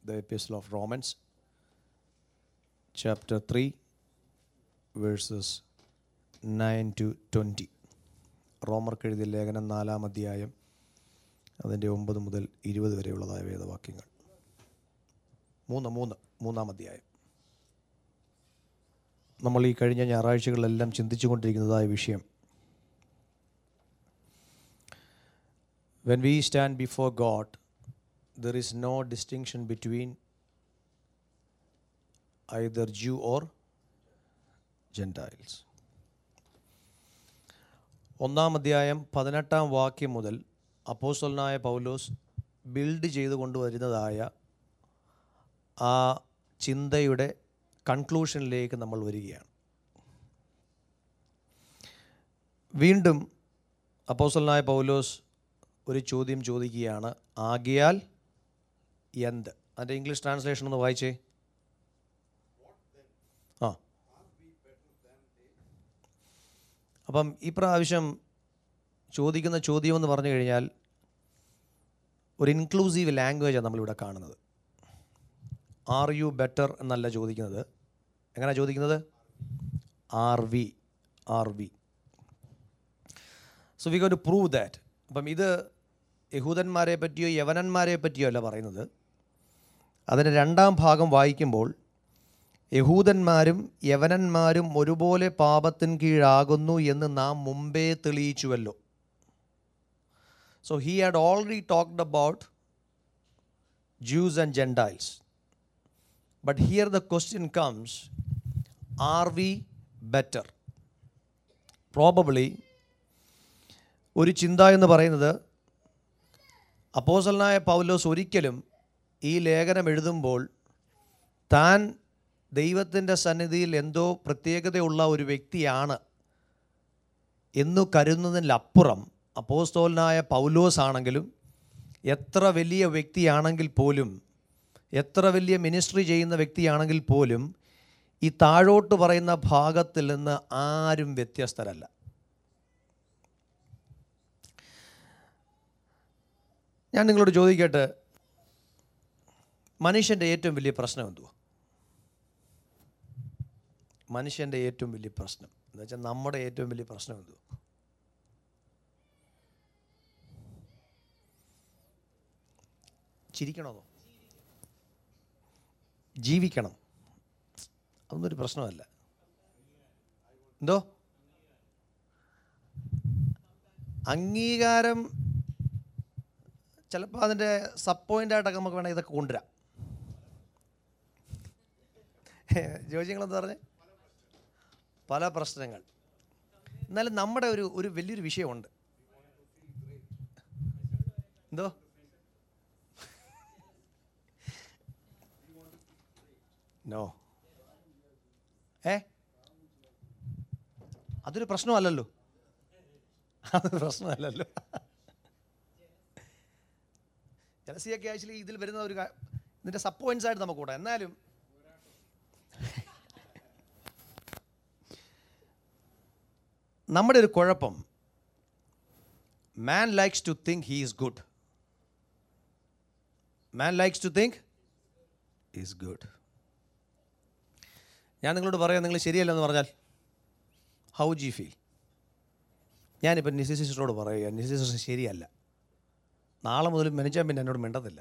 the Epistle of Romans, chapter 3, verses 9 to 20. റോമർക്ക് എഴുതിയ ലേഖനം നാലാം അധ്യായം അതിൻ്റെ ഒമ്പത് മുതൽ ഇരുപത് വരെയുള്ളതായ വേദവാക്യങ്ങൾ മൂന്ന് മൂന്ന് മൂന്നാം അധ്യായം നമ്മൾ ഈ കഴിഞ്ഞ ഞായറാഴ്ചകളിലെല്ലാം ചിന്തിച്ചുകൊണ്ടിരിക്കുന്നതായ വിഷയം When we stand before God, there is no distinction between either Jew or Gentiles. ഒന്നാം അധ്യായം പതിനെട്ടാം വാക്യം മുതൽ അപ്പോസ്റ്റലനായ പൗലോസ് ബിൽഡ് ചെയ്ത് കൊണ്ടുവരുന്നതായ ആ ചിന്തയുടെ കൺക്ലൂഷനിലേക്ക് നമ്മൾ വരികയാണ് വീണ്ടും അപ്പോസ്റ്റലനായ പൗലോസ് ഒരു ചോദ്യം ചോദിക്കുകയാണ് ആകിയാൽ എന്ത് അതിൻ്റെ ഇംഗ്ലീഷ് ട്രാൻസ്ലേഷൻ ഒന്ന് വായിച്ചേ ആ അപ്പം ഈ പ്രാവശ്യം ചോദിക്കുന്ന ചോദ്യം എന്ന് പറഞ്ഞു കഴിഞ്ഞാൽ ഒരു ഇൻക്ലൂസീവ് ലാംഗ്വേജാണ് നമ്മളിവിടെ കാണുന്നത് ആർ യു ബെറ്റർ എന്നല്ല ചോദിക്കുന്നത് എങ്ങനെയാണ് ചോദിക്കുന്നത് are we are we so we go to prove that അപ്പം ഇത് യഹൂദന്മാരെ പറ്റിയോ യവനന്മാരെ പറ്റിയോ അല്ല പറയുന്നത് അതിൻ്റെ രണ്ടാം ഭാഗം വായിക്കുമ്പോൾ യഹൂദന്മാരും യവനന്മാരും ഒരുപോലെ പാപത്തിന് കീഴാകുന്നു എന്ന് നാം മുമ്പേ തെളിയിച്ചുവല്ലോ so he had already talked about Jews and Gentiles. But here the question comes are we better? Probably ഒരു ചിന്ത എന്ന് പറയുന്നത് അപ്പോസലനായ പൗലോസ് ഒരിക്കലും ഈ ലേഖനം എഴുതുമ്പോൾ താൻ ദൈവത്തിൻ്റെ സന്നിധിയിൽ എന്തോ പ്രത്യേകതയുള്ള ഒരു വ്യക്തിയാണ് എന്നു കരുതുന്നതിലപ്പുറം അപ്പോസ്തോലനായ പൗലോസ് ആണെങ്കിലും എത്ര വലിയ വ്യക്തിയാണെങ്കിൽ പോലും എത്ര വലിയ മിനിസ്ട്രി ചെയ്യുന്ന വ്യക്തിയാണെങ്കിൽ പോലും ഈ താഴോട്ട് പറയുന്ന ഭാഗത്തിൽ നിന്ന് ആരും വ്യത്യസ്തരല്ല ഞാൻ നിങ്ങളോട് ചോദിക്കട്ടെ മനുഷ്യൻ്റെ ഏറ്റവും വലിയ പ്രശ്നം എന്തുവാ മനുഷ്യൻ്റെ ഏറ്റവും വലിയ പ്രശ്നം എന്ന് വെച്ചാൽ നമ്മുടെ ഏറ്റവും വലിയ പ്രശ്നം എന്തുവാ ചിരിക്കണമെന്നോ ജീവിക്കണം അതൊന്നും ഒരു പ്രശ്നമല്ല എന്തോ അംഗീകാരം ചിലപ്പോൾ അതിൻ്റെ സബ് പോയിൻ്റായിട്ടൊക്കെ നമുക്ക് വേണമെങ്കിൽ ഇതൊക്കെ കൊണ്ടുവരാം ജോജിങ്ങളെന്താ പറഞ്ഞേ പല പ്രശ്നങ്ങൾ എന്നാലും നമ്മുടെ ഒരു ഒരു വലിയൊരു വിഷയമുണ്ട് എന്തോ നോ ഏ അതൊരു പ്രശ്നമല്ലല്ലോ അതൊരു പ്രശ്നമല്ലല്ലോ ജലസിയൊക്കെ ആക്ച്വലി ഇതിൽ വരുന്ന ഒരു കാ- ഇതിൻ്റെ സബ് പോയിന്റ്സ് ആയിട്ട് നമുക്ക് കൂടാം എന്നാലും നമ്മുടെ ഒരു കുഴപ്പം man likes to think he is good man likes to think is good ഞാൻ നിങ്ങളോട് പറയാം നിങ്ങൾ ശരിയല്ലെന്ന് പറഞ്ഞാൽ ഹൗ ജി ഫീൽ ഞാനിപ്പോൾ നിസി സിസ്റ്ററോട് പറയുക നിസി സിസ്റ്റർ ശരിയല്ല നാളെ മുതൽ മെനച്ചാൻ പിന്നെ എന്നോട് മിണ്ടത്തില്ല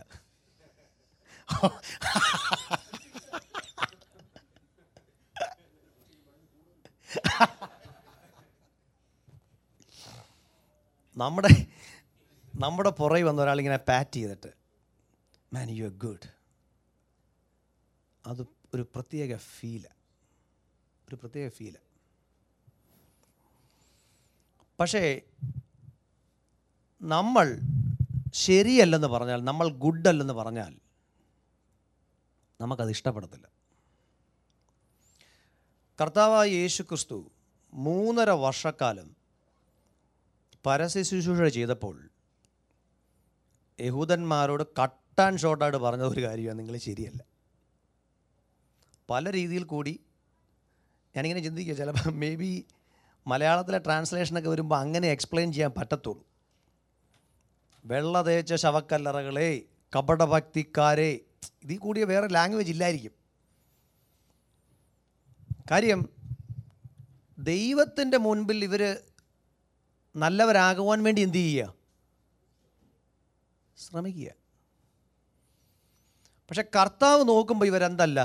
നമ്മുടെ നമ്മുടെ പുറകെ വന്ന ഒരാളിങ്ങനെ പാറ്റ് ചെയ്തിട്ട് മാൻ യു എ ഗുഡ് അത് ഒരു പ്രത്യേക ഫീല ഒരു പ്രത്യേക ഫീല പക്ഷേ നമ്മൾ ശരിയല്ലെന്ന് പറഞ്ഞാൽ നമ്മൾ ഗുഡ് അല്ലെന്ന് പറഞ്ഞാൽ നമുക്കത് ഇഷ്ടപ്പെടത്തില്ല കർത്താവായ യേശു ക്രിസ്തു മൂന്നര വർഷക്കാലം പരസ്യ ശുശ്രൂഷ ചെയ്തപ്പോൾ യഹൂദന്മാരോട് കട്ട് ആൻഡ് ഷോർട്ടായിട്ട് പറഞ്ഞ ഒരു കാര്യമാണ് നിങ്ങൾ ശരിയല്ല പല രീതിയിൽ കൂടി ഞാനിങ്ങനെ ചിന്തിക്കുക ചിലപ്പോൾ മേ ബി മലയാളത്തിലെ ട്രാൻസ്ലേഷനൊക്കെ വരുമ്പോൾ അങ്ങനെ എക്സ്പ്ലെയിൻ ചെയ്യാൻ പറ്റത്തുള്ളൂ വെള്ള തേച്ച ശവക്കല്ലറകളെ കപടഭക്തിക്കാരെ ഇതിൽ കൂടിയ വേറെ ലാംഗ്വേജ് ഇല്ലായിരിക്കും കാര്യം ദൈവത്തിൻ്റെ മുൻപിൽ ഇവർ നല്ലവരാകുവാൻ വേണ്ടി എന്ത് ചെയ്യുക ശ്രമിക്കുക പക്ഷെ കർത്താവ് നോക്കുമ്പോൾ ഇവരെന്തല്ല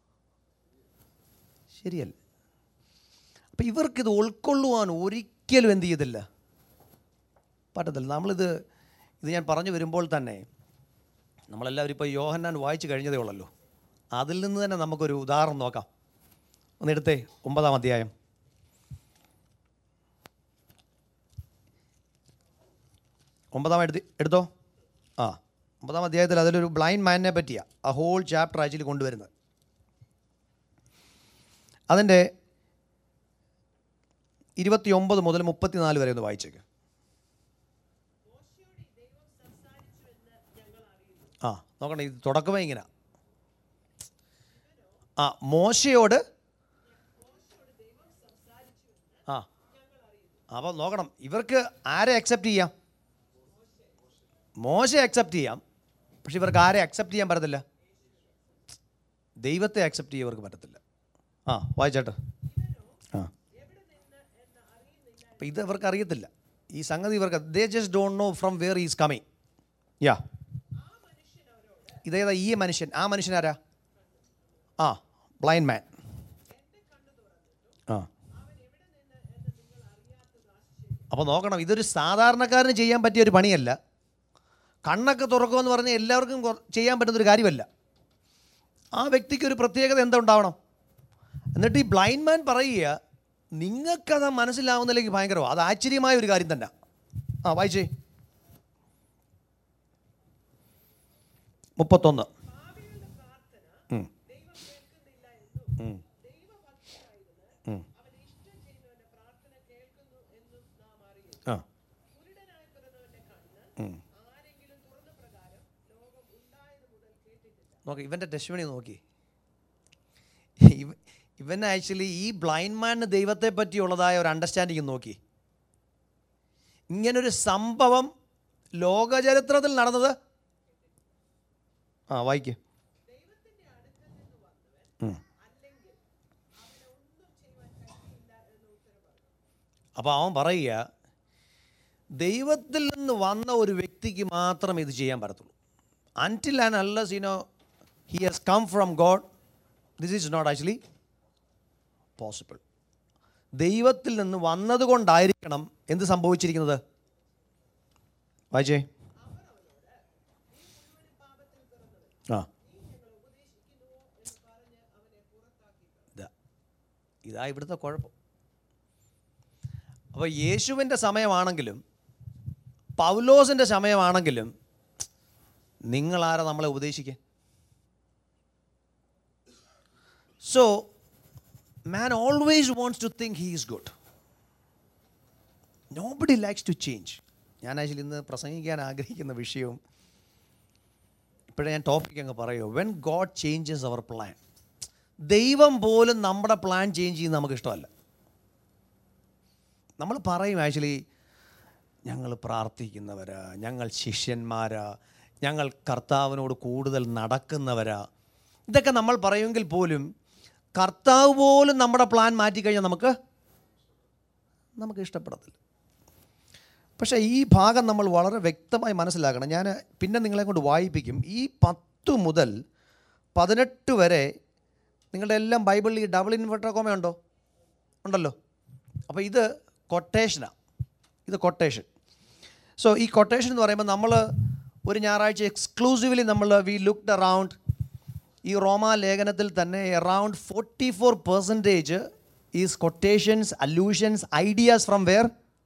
ശരിയല്ല അപ്പം ഇവർക്കിത് ഉൾക്കൊള്ളുവാൻ ഒരിക്കലും എന്ത് ചെയ്തില്ല പറ്റത്തില്ല നമ്മളിത് ഇത് ഞാൻ പറഞ്ഞു വരുമ്പോൾ തന്നെ നമ്മളെല്ലാവരും ഇപ്പോൾ യോഹന്നാൻ വായിച്ചു കഴിഞ്ഞതേ ഉള്ളല്ലോ അതിൽ നിന്ന് തന്നെ നമുക്കൊരു ഉദാഹരണം നോക്കാം ഒന്നെടുത്തേ ഒമ്പതാം അധ്യായം ഒമ്പതാം എടുത്ത് എടുത്തോ ആ ഒമ്പതാം അധ്യായത്തിൽ അതിലൊരു ബ്ലൈൻഡ് മാനിനെ പറ്റിയാണ് ആ ഹോൾ ചാപ്റ്റർ ആക്ച്വലി കൊണ്ടുവരുന്നത് അതിൻ്റെ ഇരുപത്തി ഒമ്പത് മുതൽ മുപ്പത്തിനാല് വരെ ഒന്ന് വായിച്ചേക്ക് ആ നോക്കണേ ഇത് തുടക്കമേ ഇങ്ങനെ ആ മോശയോട് ആ അപ്പോൾ നോക്കണം ഇവർക്ക് ആരെ അക്സെപ്റ്റ് ചെയ്യാം മോശ അക്സെപ്റ്റ് ചെയ്യാം പക്ഷെ ഇവർക്ക് ആരെ അക്സെപ്റ്റ് ചെയ്യാൻ പറ്റത്തില്ല ദൈവത്തെ അക്സെപ്റ്റ് ചെയ്യാൻ ഇവർക്ക് പറ്റത്തില്ല ആ വായിച്ചേട്ടെ ആ അപ്പം ഇത് ഇവർക്ക് അറിയത്തില്ല ഈ സംഗതി ഇവർക്ക് they just don't know from where is coming yeah ഇതേതാ ഈ മനുഷ്യൻ ആ മനുഷ്യൻ ആരാ ആ ബ്ലൈൻഡ് മാൻ ആ അപ്പോൾ നോക്കണം ഇതൊരു സാധാരണക്കാരന് ചെയ്യാൻ പറ്റിയ ഒരു പണിയല്ല കണ്ണൊക്കെ തുറക്കുമെന്ന് പറഞ്ഞാൽ എല്ലാവർക്കും കൊ- ചെയ്യാൻ പറ്റുന്നൊരു കാര്യമല്ല ആ വ്യക്തിക്ക് ഒരു പ്രത്യേകത എന്താ ഉണ്ടാവണം എന്നിട്ട് ഈ ബ്ലൈൻഡ് മാൻ പറയുക നിങ്ങൾക്കത് മനസ്സിലാവുന്നില്ലെങ്കിൽ ഭയങ്കരമാണ് അത് ആശ്ചര്യമായ ഒരു കാര്യം തന്നെ ആ വായിച്ചേ മുപ്പത്തൊന്ന് ഉം. ഉം. ഉം. ആ ഉം. നോക്കി ഇവൻ്റെ ടെസ്റ്റിമണി നോക്കി ഇവ ഇവൻ ആക്ച്വലി ഈ ബ്ലൈൻഡ് മാനിന് ദൈവത്തെ പറ്റിയുള്ളതായ ഒരു അണ്ടർസ്റ്റാൻഡിങ് നോക്കി ഇങ്ങനൊരു സംഭവം ലോകചരിത്രത്തിൽ നടന്നത് ആ വായിക്ക് ഉം. അപ്പോൾ അവൻ പറയുക ദൈവത്തിൽ നിന്ന് വന്ന ഒരു വ്യക്തിക്ക് മാത്രം ഇത് ചെയ്യാൻ പറ്റത്തുള്ളൂ until and unless you know he has come from God this is not actually possible ദൈവത്തിൽ നിന്ന് വന്നതുകൊണ്ടായിരിക്കണം എന്ത് സംഭവിച്ചിരിക്കുന്നത് വായിച്ചേ ആ ഇതാ ഇതാ ഇവിടുത്തെ കുഴപ്പം അപ്പോൾ യേശുവിൻ്റെ സമയമാണെങ്കിലും പൗലോസിൻ്റെ സമയമാണെങ്കിലും നിങ്ങളാരാ നമ്മളെ ഉപദേശിക്കാൻ so man always wants to think he is good nobody likes to change ഞാൻ ആക്ച്വലി ഇന്ന് പ്രസംഗിക്കാൻ ആഗ്രഹിക്കുന്ന വിഷയവും ഇപ്പോഴേ ഞാൻ ടോപ്പിക് അങ്ങ് പറയുമോ when God changes our plan ദൈവം പോലും നമ്മുടെ പ്ലാൻ ചേഞ്ച് ചെയ്യുന്നത് നമുക്ക് ഇഷ്ടമല്ല നമ്മൾ പറയും ആക്ച്വലി ഞങ്ങൾ പ്രാർത്ഥിക്കുന്നവരാ ഞങ്ങൾ ശിഷ്യന്മാരാ ഞങ്ങൾ കർത്താവിനോട് കൂടുതൽ നടക്കുന്നവരാ ഇതൊക്കെ നമ്മൾ പറയുമെങ്കിൽ പോലും കർത്താവ് പോലും നമ്മുടെ പ്ലാൻ മാറ്റിക്കഴിഞ്ഞാൽ നമുക്ക് നമുക്ക് ഇഷ്ടപ്പെടത്തില്ല പക്ഷേ ഈ ഭാഗം നമ്മൾ വളരെ വ്യക്തമായി മനസ്സിലാക്കണം ഞാൻ പിന്നെ നിങ്ങളെ കൊണ്ട് വായിപ്പിക്കും ഈ പത്ത് മുതൽ പതിനെട്ട് വരെ നിങ്ങളുടെ എല്ലാം ബൈബിളിൽ ഈ ഡബിൾ ഇൻവെർട്ടർ കോമ ഉണ്ടോ ഉണ്ടല്ലോ അപ്പോൾ ഇത് കൊട്ടേഷനാണ് ഇത് കൊട്ടേഷൻ സോ ഈ കൊട്ടേഷൻ എന്ന് പറയുമ്പോൾ നമ്മൾ ഒരു ഞായറാഴ്ച എക്സ്ക്ലൂസീവ്ലി നമ്മൾ വി ലുക്ഡ് അറൗണ്ട് ഈ റോമ ലേഖനത്തിൽ തന്നെ around forty four percentage is quotations allusions ideas from where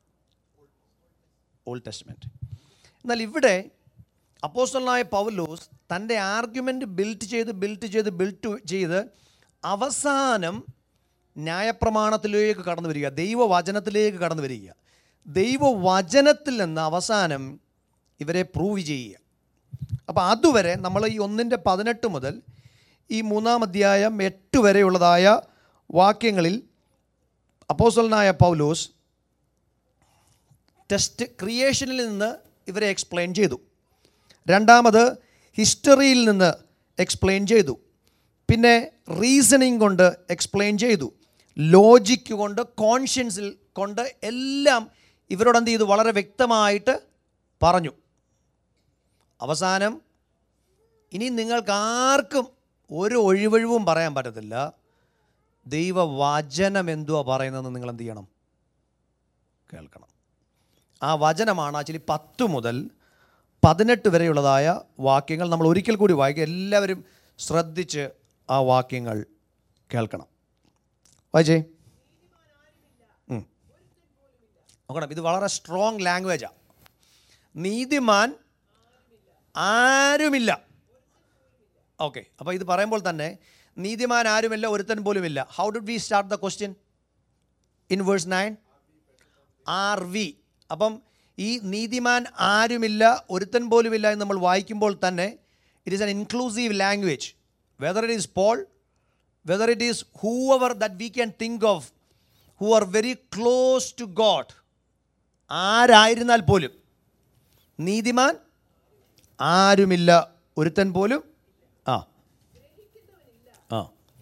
old testament എന്നാൽ ഇവിടെ അപ്പോസ്റ്റലായ പൗലോസ് തൻ്റെ ആർഗ്യുമെൻറ്റ് ബിൽറ്റ് ചെയ്ത് ബിൽറ്റ് ചെയ്ത് ബിൽറ്റ് ചെയ്ത് അവസാനം ന്യായപ്രമാണത്തിലേക്ക് കടന്നു വരിക ദൈവവചനത്തിലേക്ക് കടന്നു വരിക ദൈവവചനത്തിൽ നിന്ന് അവസാനം ഇവരെ പ്രൂവ് ചെയ്യുക അപ്പോൾ അതുവരെ നമ്മൾ ഈ ഒന്നിൻ്റെ പതിനെട്ട് മുതൽ ഈ മൂന്നാം അധ്യായം എട്ട് വരെയുള്ളതായ വാക്യങ്ങളിൽ അപ്പോസ്റ്റലനായ പൗലോസ് ടെസ്റ്റ് ക്രിയേഷനിൽ നിന്ന് ഇവരെ എക്സ്പ്ലെയിൻ ചെയ്തു രണ്ടാമത് ഹിസ്റ്ററിയിൽ നിന്ന് എക്സ്പ്ലെയിൻ ചെയ്തു പിന്നെ റീസണിങ് കൊണ്ട് എക്സ്പ്ലെയിൻ ചെയ്തു ലോജിക്ക് കൊണ്ട് കോൺഷ്യൻസിൽ കൊണ്ട് എല്ലാം ഇവരോട് എന്ത് ചെയ്തു വളരെ വ്യക്തമായിട്ട് പറഞ്ഞു അവസാനം ഇനി നിങ്ങൾക്ക് ആർക്കും ഒരു ഒഴിവഴിവും പറയാൻ പറ്റത്തില്ല ദൈവവചനം എന്തുവാ പറയുന്നതെന്ന് നിങ്ങൾ എന്ത് ചെയ്യണം കേൾക്കണം ആ വചനമാണ് ആക്ച്വലി പത്ത് മുതൽ പതിനെട്ട് വരെയുള്ളതായ വാക്യങ്ങൾ നമ്മൾ ഒരിക്കൽ കൂടി വായിക്കുക എല്ലാവരും ശ്രദ്ധിച്ച് ആ വാക്യങ്ങൾ കേൾക്കണം വായിച്ചേ ഉം. നോക്കണം ഇത് വളരെ സ്ട്രോങ് ലാംഗ്വേജാണ് നീതിമാൻ ആരുമില്ല ഓക്കെ അപ്പോൾ ഇത് പറയുമ്പോൾ തന്നെ നീതിമാൻ ആരുമില്ല ഒരുത്തൻ പോലുമില്ല how did we start the question in verse nine are we അപ്പം ഈ നീതിമാൻ ആരുമില്ല ഒരുത്തൻ പോലുമില്ല എന്ന് നമ്മൾ വായിക്കുമ്പോൾ തന്നെ it is an inclusive language whether it is Paul whether it is whoever that we can think of who are very close to God ആരായിരുന്നാൽ പോലും നീതിമാൻ ആരുമില്ല ഒരുത്തൻ പോലും ആ ആ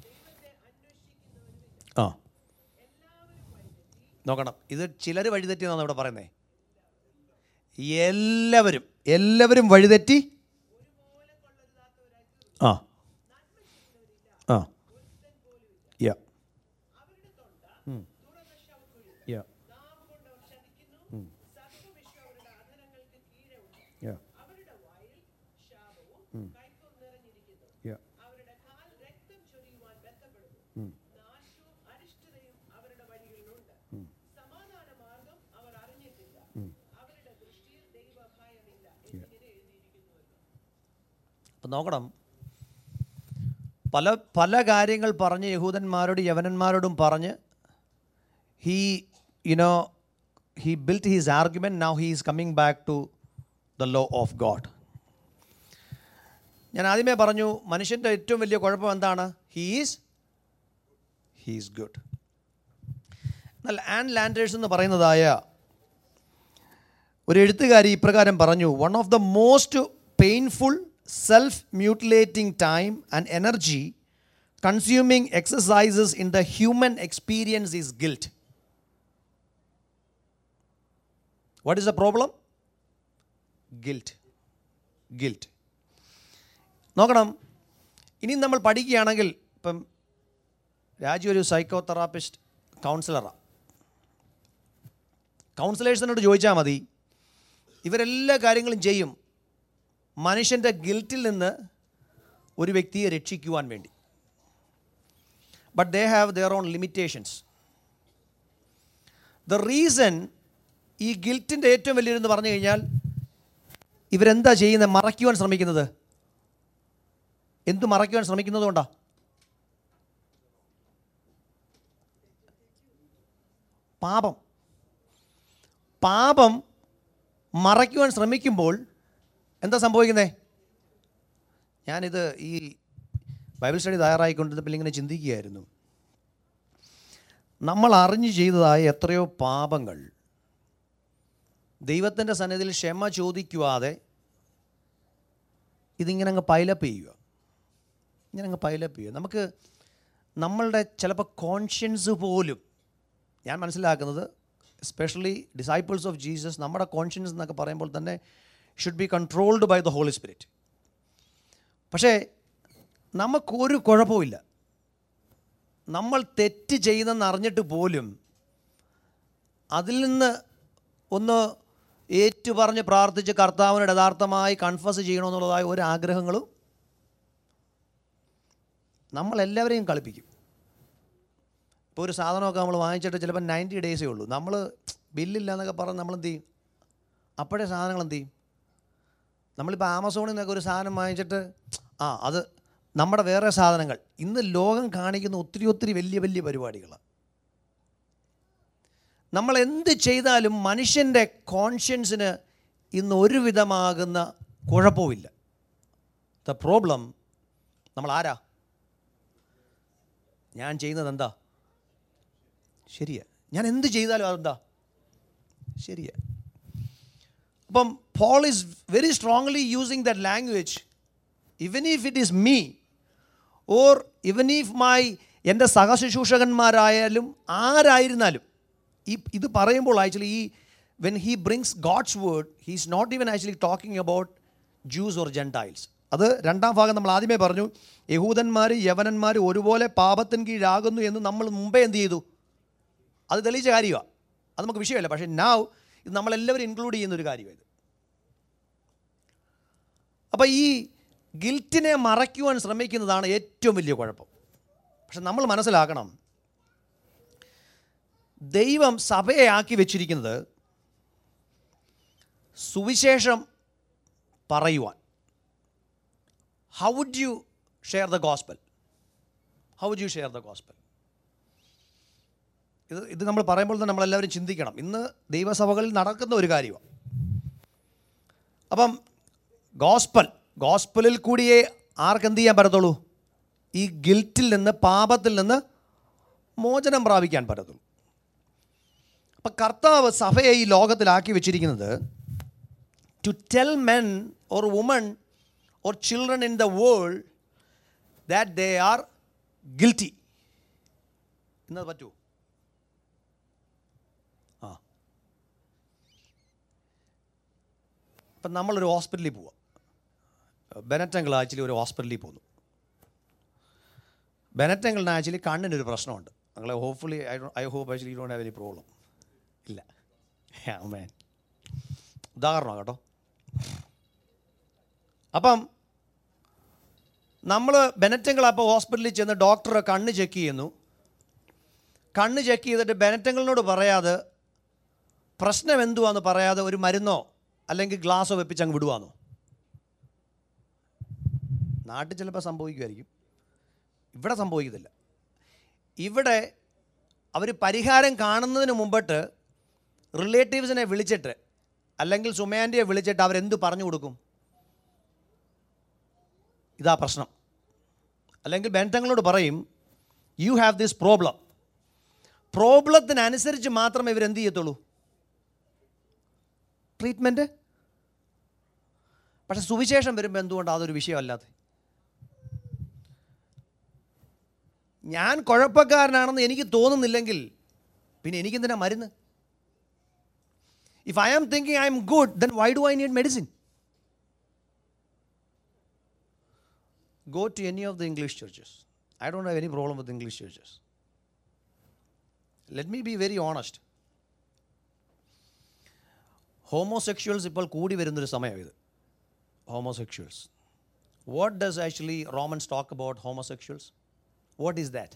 ആ നോക്കണം ഇത് ചിലർ വഴിതെറ്റി എന്നാണ് ഇവിടെ പറയുന്നത് എല്ലാവരും എല്ലാവരും വഴിതെറ്റി ആ ആ യാ ഉം. യാ ഉം. യാ ഉം. യാ ഉം. അപ്പം നോക്കണം പല പല കാര്യങ്ങൾ പറഞ്ഞ് യഹൂദന്മാരോടും യവനന്മാരോടും പറഞ്ഞ് he you know he built his argument now he is coming back to the law of God ഞാൻ ആദ്യമേ പറഞ്ഞു മനുഷ്യൻ്റെ ഏറ്റവും വലിയ കുഴപ്പം എന്താണ് ഹീസ് ഹീസ് ഗുഡ് എന്നാൽ ആൻ ലാൻഡേഴ്സ് എന്ന് പറയുന്നതായ ഒരു എഴുത്തുകാരി ഇപ്രകാരം പറഞ്ഞു one of the most painful self mutilating time and energy consuming exercises in the human experience is guilt what is the problem guilt guilt നോക്കണം ഇനി നമ്മൾ പഠിക്കുകയാണെങ്കിൽ ഇപ്പം രാജു ഒരു സൈക്കോ തെറാപ്പിസ്റ്റ് കൗൺസിലറാണ് കൗൺസിലേഴ്സിനോട് ചോദിച്ചാൽ മതി ഇവരെല്ലാ കാര്യങ്ങളും ചെയ്യും മനുഷ്യൻ്റെ ഗിൽറ്റിൽ നിന്ന് ഒരു വ്യക്തിയെ രക്ഷിക്കുവാൻ വേണ്ടി but they have their own limitations the reason ഈ ഗിൽറ്റിൻ്റെ ഏറ്റവും വലിയൊരെന്ന് പറഞ്ഞു കഴിഞ്ഞാൽ ഇവരെന്താ ചെയ്യുന്നത് മറയ്ക്കുവാൻ ശ്രമിക്കുന്നത് എന്തു മറയ്ക്കുവാൻ ശ്രമിക്കുന്നത് കൊണ്ടാ പാപം പാപം മറയ്ക്കുവാൻ ശ്രമിക്കുമ്പോൾ എന്താ സംഭവിക്കുന്നത് ഞാനിത് ഈ ബൈബിൾ സ്റ്റഡി തയ്യാറായിക്കൊണ്ടിരുന്നപ്പോൾ ഇങ്ങനെ ചിന്തിക്കുകയായിരുന്നു നമ്മൾ അറിഞ്ഞു ചെയ്തതായ എത്രയോ പാപങ്ങൾ ദൈവത്തിൻ്റെ സന്നിധിയിൽ ക്ഷമ ചോദിക്കുവാതെ ഇതിങ്ങനെ അങ്ങ് പൈലപ്പ് ചെയ്യുക ഇങ്ങനെ അങ്ങ് പൈലപ്പ് ചെയ്യുക നമുക്ക് നമ്മളുടെ ചിലപ്പോൾ കോൺഷ്യൻസ് പോലും ഞാൻ മനസ്സിലാക്കുന്നത് എസ്പെഷ്യലി ഡിസൈപ്പിൾസ് ഓഫ് ജീസസ് നമ്മുടെ കോൺഷ്യൻസ് എന്നൊക്കെ പറയുമ്പോൾ തന്നെ should be controlled by the Holy Spirit പക്ഷേ നമുക്കൊരു കുഴപ്പമില്ല നമ്മൾ തെറ്റ് ചെയ്യുന്നെന്ന് അറിഞ്ഞിട്ട് പോലും അതിൽ നിന്ന് ഒന്ന് ഏറ്റുപറഞ്ഞ് പ്രാർത്ഥിച്ച് കർത്താവിനോട് യഥാർത്ഥമായി കൺഫസ് ചെയ്യണമെന്നുള്ളതായ ഒരു ആഗ്രഹങ്ങളും നമ്മളെല്ലാവരെയും കളിപ്പിക്കും ഇപ്പോൾ ഒരു സാധനമൊക്കെ നമ്മൾ വാങ്ങിച്ചിട്ട് ചിലപ്പോൾ നയൻറ്റി ഡേയ്സേ ഉള്ളൂ നമ്മൾ ബില്ലില്ല എന്നൊക്കെ പറഞ്ഞ് നമ്മൾ എന്ത് ചെയ്യും അപ്പോഴേ സാധനങ്ങൾ എന്ത് ചെയ്യും നമ്മളിപ്പോൾ ആമസോണിൽ നിന്നൊക്കെ ഒരു സാധനം വാങ്ങിച്ചിട്ട് ആ അത് നമ്മുടെ വേറെ സാധനങ്ങൾ ഇന്ന് ലോകം കാണിക്കുന്ന ഒത്തിരി ഒത്തിരി വലിയ വലിയ പരിപാടികളാണ് നമ്മൾ എന്ത് ചെയ്താലും മനുഷ്യൻ്റെ കോൺഷ്യൻസിന് ഇന്ന് ഒരു വിധമാകുന്ന കുഴപ്പമില്ല ദ പ്രോബ്ലം നമ്മൾ ആരാ ഞാൻ ചെയ്യുന്നത് എന്താ ശരിയാ ഞാൻ എന്ത് ചെയ്താലും അതെന്താ ശരിയാ അപ്പം Paul is very strongly using that language even if it is me or even if my എൻ്റെ സഹശുശ്രൂഷകന്മാരായാലും ആരായിരുന്നാലും ഈ ഇത് പറയുമ്പോൾ ആക്ച്വലി ഈ when he brings God's word he is not even actually talking about Jews or Gentiles അത് രണ്ടാം ഭാഗം നമ്മൾ ആദ്യമേ പറഞ്ഞു യഹൂദന്മാർ യവനന്മാർ ഒരുപോലെ പാപത്തിന് കീഴാകുന്നു എന്ന് നമ്മൾ മുമ്പേ എന്ത് ചെയ്തു അത് തെളിയിച്ച കാര്യമാണ് അത് നമുക്ക് വിഷയമല്ല പക്ഷേ നാവ് ഇത് നമ്മളെല്ലാവരും ഇൻക്ലൂഡ് ചെയ്യുന്ന ഒരു കാര്യമാണ് ഇത് അപ്പോൾ ഈ ഗിൽറ്റിനെ മറയ്ക്കുവാൻ ശ്രമിക്കുന്നതാണ് ഏറ്റവും വലിയ കുഴപ്പം പക്ഷെ നമ്മൾ മനസ്സിലാക്കണം ദൈവം സഭയെ ആക്കി വെച്ചിരിക്കുന്നത് സുവിശേഷം പറയുവാൻ how would you share the gospel how would you share the gospel ഇത് ഇത് നമ്മൾ പറയുമ്പോൾ തന്നെ നമ്മളെല്ലാവരും ചിന്തിക്കണം ഇന്ന് ദൈവസഭകളിൽ നടക്കുന്ന ഒരു കാര്യമാണ് അപ്പം ഗോസ്പൽ ഗോസ്പലിൽ കൂടിയേ ആർക്ക് എന്ത് ചെയ്യാൻ പറ്റത്തുള്ളൂ ഈ ഗിൽറ്റിൽ നിന്ന് പാപത്തിൽ നിന്ന് മോചനം പ്രാപിക്കാൻ പറ്റത്തുള്ളൂ അപ്പം കർത്താവ് സഭയെ ഈ ലോകത്തിലാക്കി വെച്ചിരിക്കുന്നത് to tell men or woman or children in the world that they are guilty എന്നത് പറ്റുമോ ആ ഇപ്പം നമ്മളൊരു ഹോസ്പിറ്റലിൽ പോവാം ബെനറ്റങ്കിൾ ആക്ച്വലി ഒരു ഹോസ്പിറ്റലിൽ പോന്നു ബെനറ്റങ്കിളിന് ആക്ച്വലി കണ്ണിനൊരു പ്രശ്നമുണ്ട് ഞങ്ങളെ hopefully I I hope actually you don't have any problem ഇല്ല മേൻ ഉദാഹരണമാണ് കേട്ടോ അപ്പം നമ്മൾ ബെനറ്റങ്കിൾ അപ്പോൾ ഹോസ്പിറ്റലിൽ ചെന്ന് ഡോക്ടറെ കണ്ണ് ചെക്ക് ചെയ്യുന്നു കണ്ണ് ചെക്ക് ചെയ്തിട്ട് ബെനറ്റങ്ങളിനോട് പറയാതെ പ്രശ്നം എന്തുവാന്ന് പറയാതെ ഒരു മരുന്നോ അല്ലെങ്കിൽ ഗ്ലാസ്സോ വെപ്പിച്ച് അങ്ങ് വിടുവാന്നോ നാട്ടിൽ ചിലപ്പോൾ സംഭവിക്കുമായിരിക്കും ഇവിടെ സംഭവിക്കത്തില്ല ഇവിടെ അവർ പരിഹാരം കാണുന്നതിന് മുമ്പിട്ട് റിലേറ്റീവ്സിനെ വിളിച്ചിട്ട് അല്ലെങ്കിൽ സുമയാൻ്റെയെ വിളിച്ചിട്ട് അവരെന്ത് പറഞ്ഞു കൊടുക്കും ഇതാ പ്രശ്നം അല്ലെങ്കിൽ ബന്ധങ്ങളോട് പറയും യു ഹാവ് ദിസ് പ്രോബ്ലം പ്രോബ്ലത്തിനനുസരിച്ച് മാത്രമേ ഇവരെന്ത് ചെയ്യത്തുള്ളൂ ട്രീറ്റ്മെൻറ്റ് പക്ഷെ സുവിശേഷം വരുമ്പോൾ എന്തുകൊണ്ടാണ് അതൊരു വിഷയമല്ലാതെ ഞാൻ കുഴപ്പക്കാരനാണെന്ന് എനിക്ക് തോന്നുന്നില്ലെങ്കിൽ പിന്നെ എനിക്കെന്തിനാ മരുന്ന് if I am thinking I am good then why do I need medicine go to any of the English churches. I don't have any problem with English churches. Let me be very honest. Homosexuals ഇപ്പോൾ കൂടി വരുന്നൊരു സമയം ഇത് homosexuals what does actually Romans talk about homosexuals what is that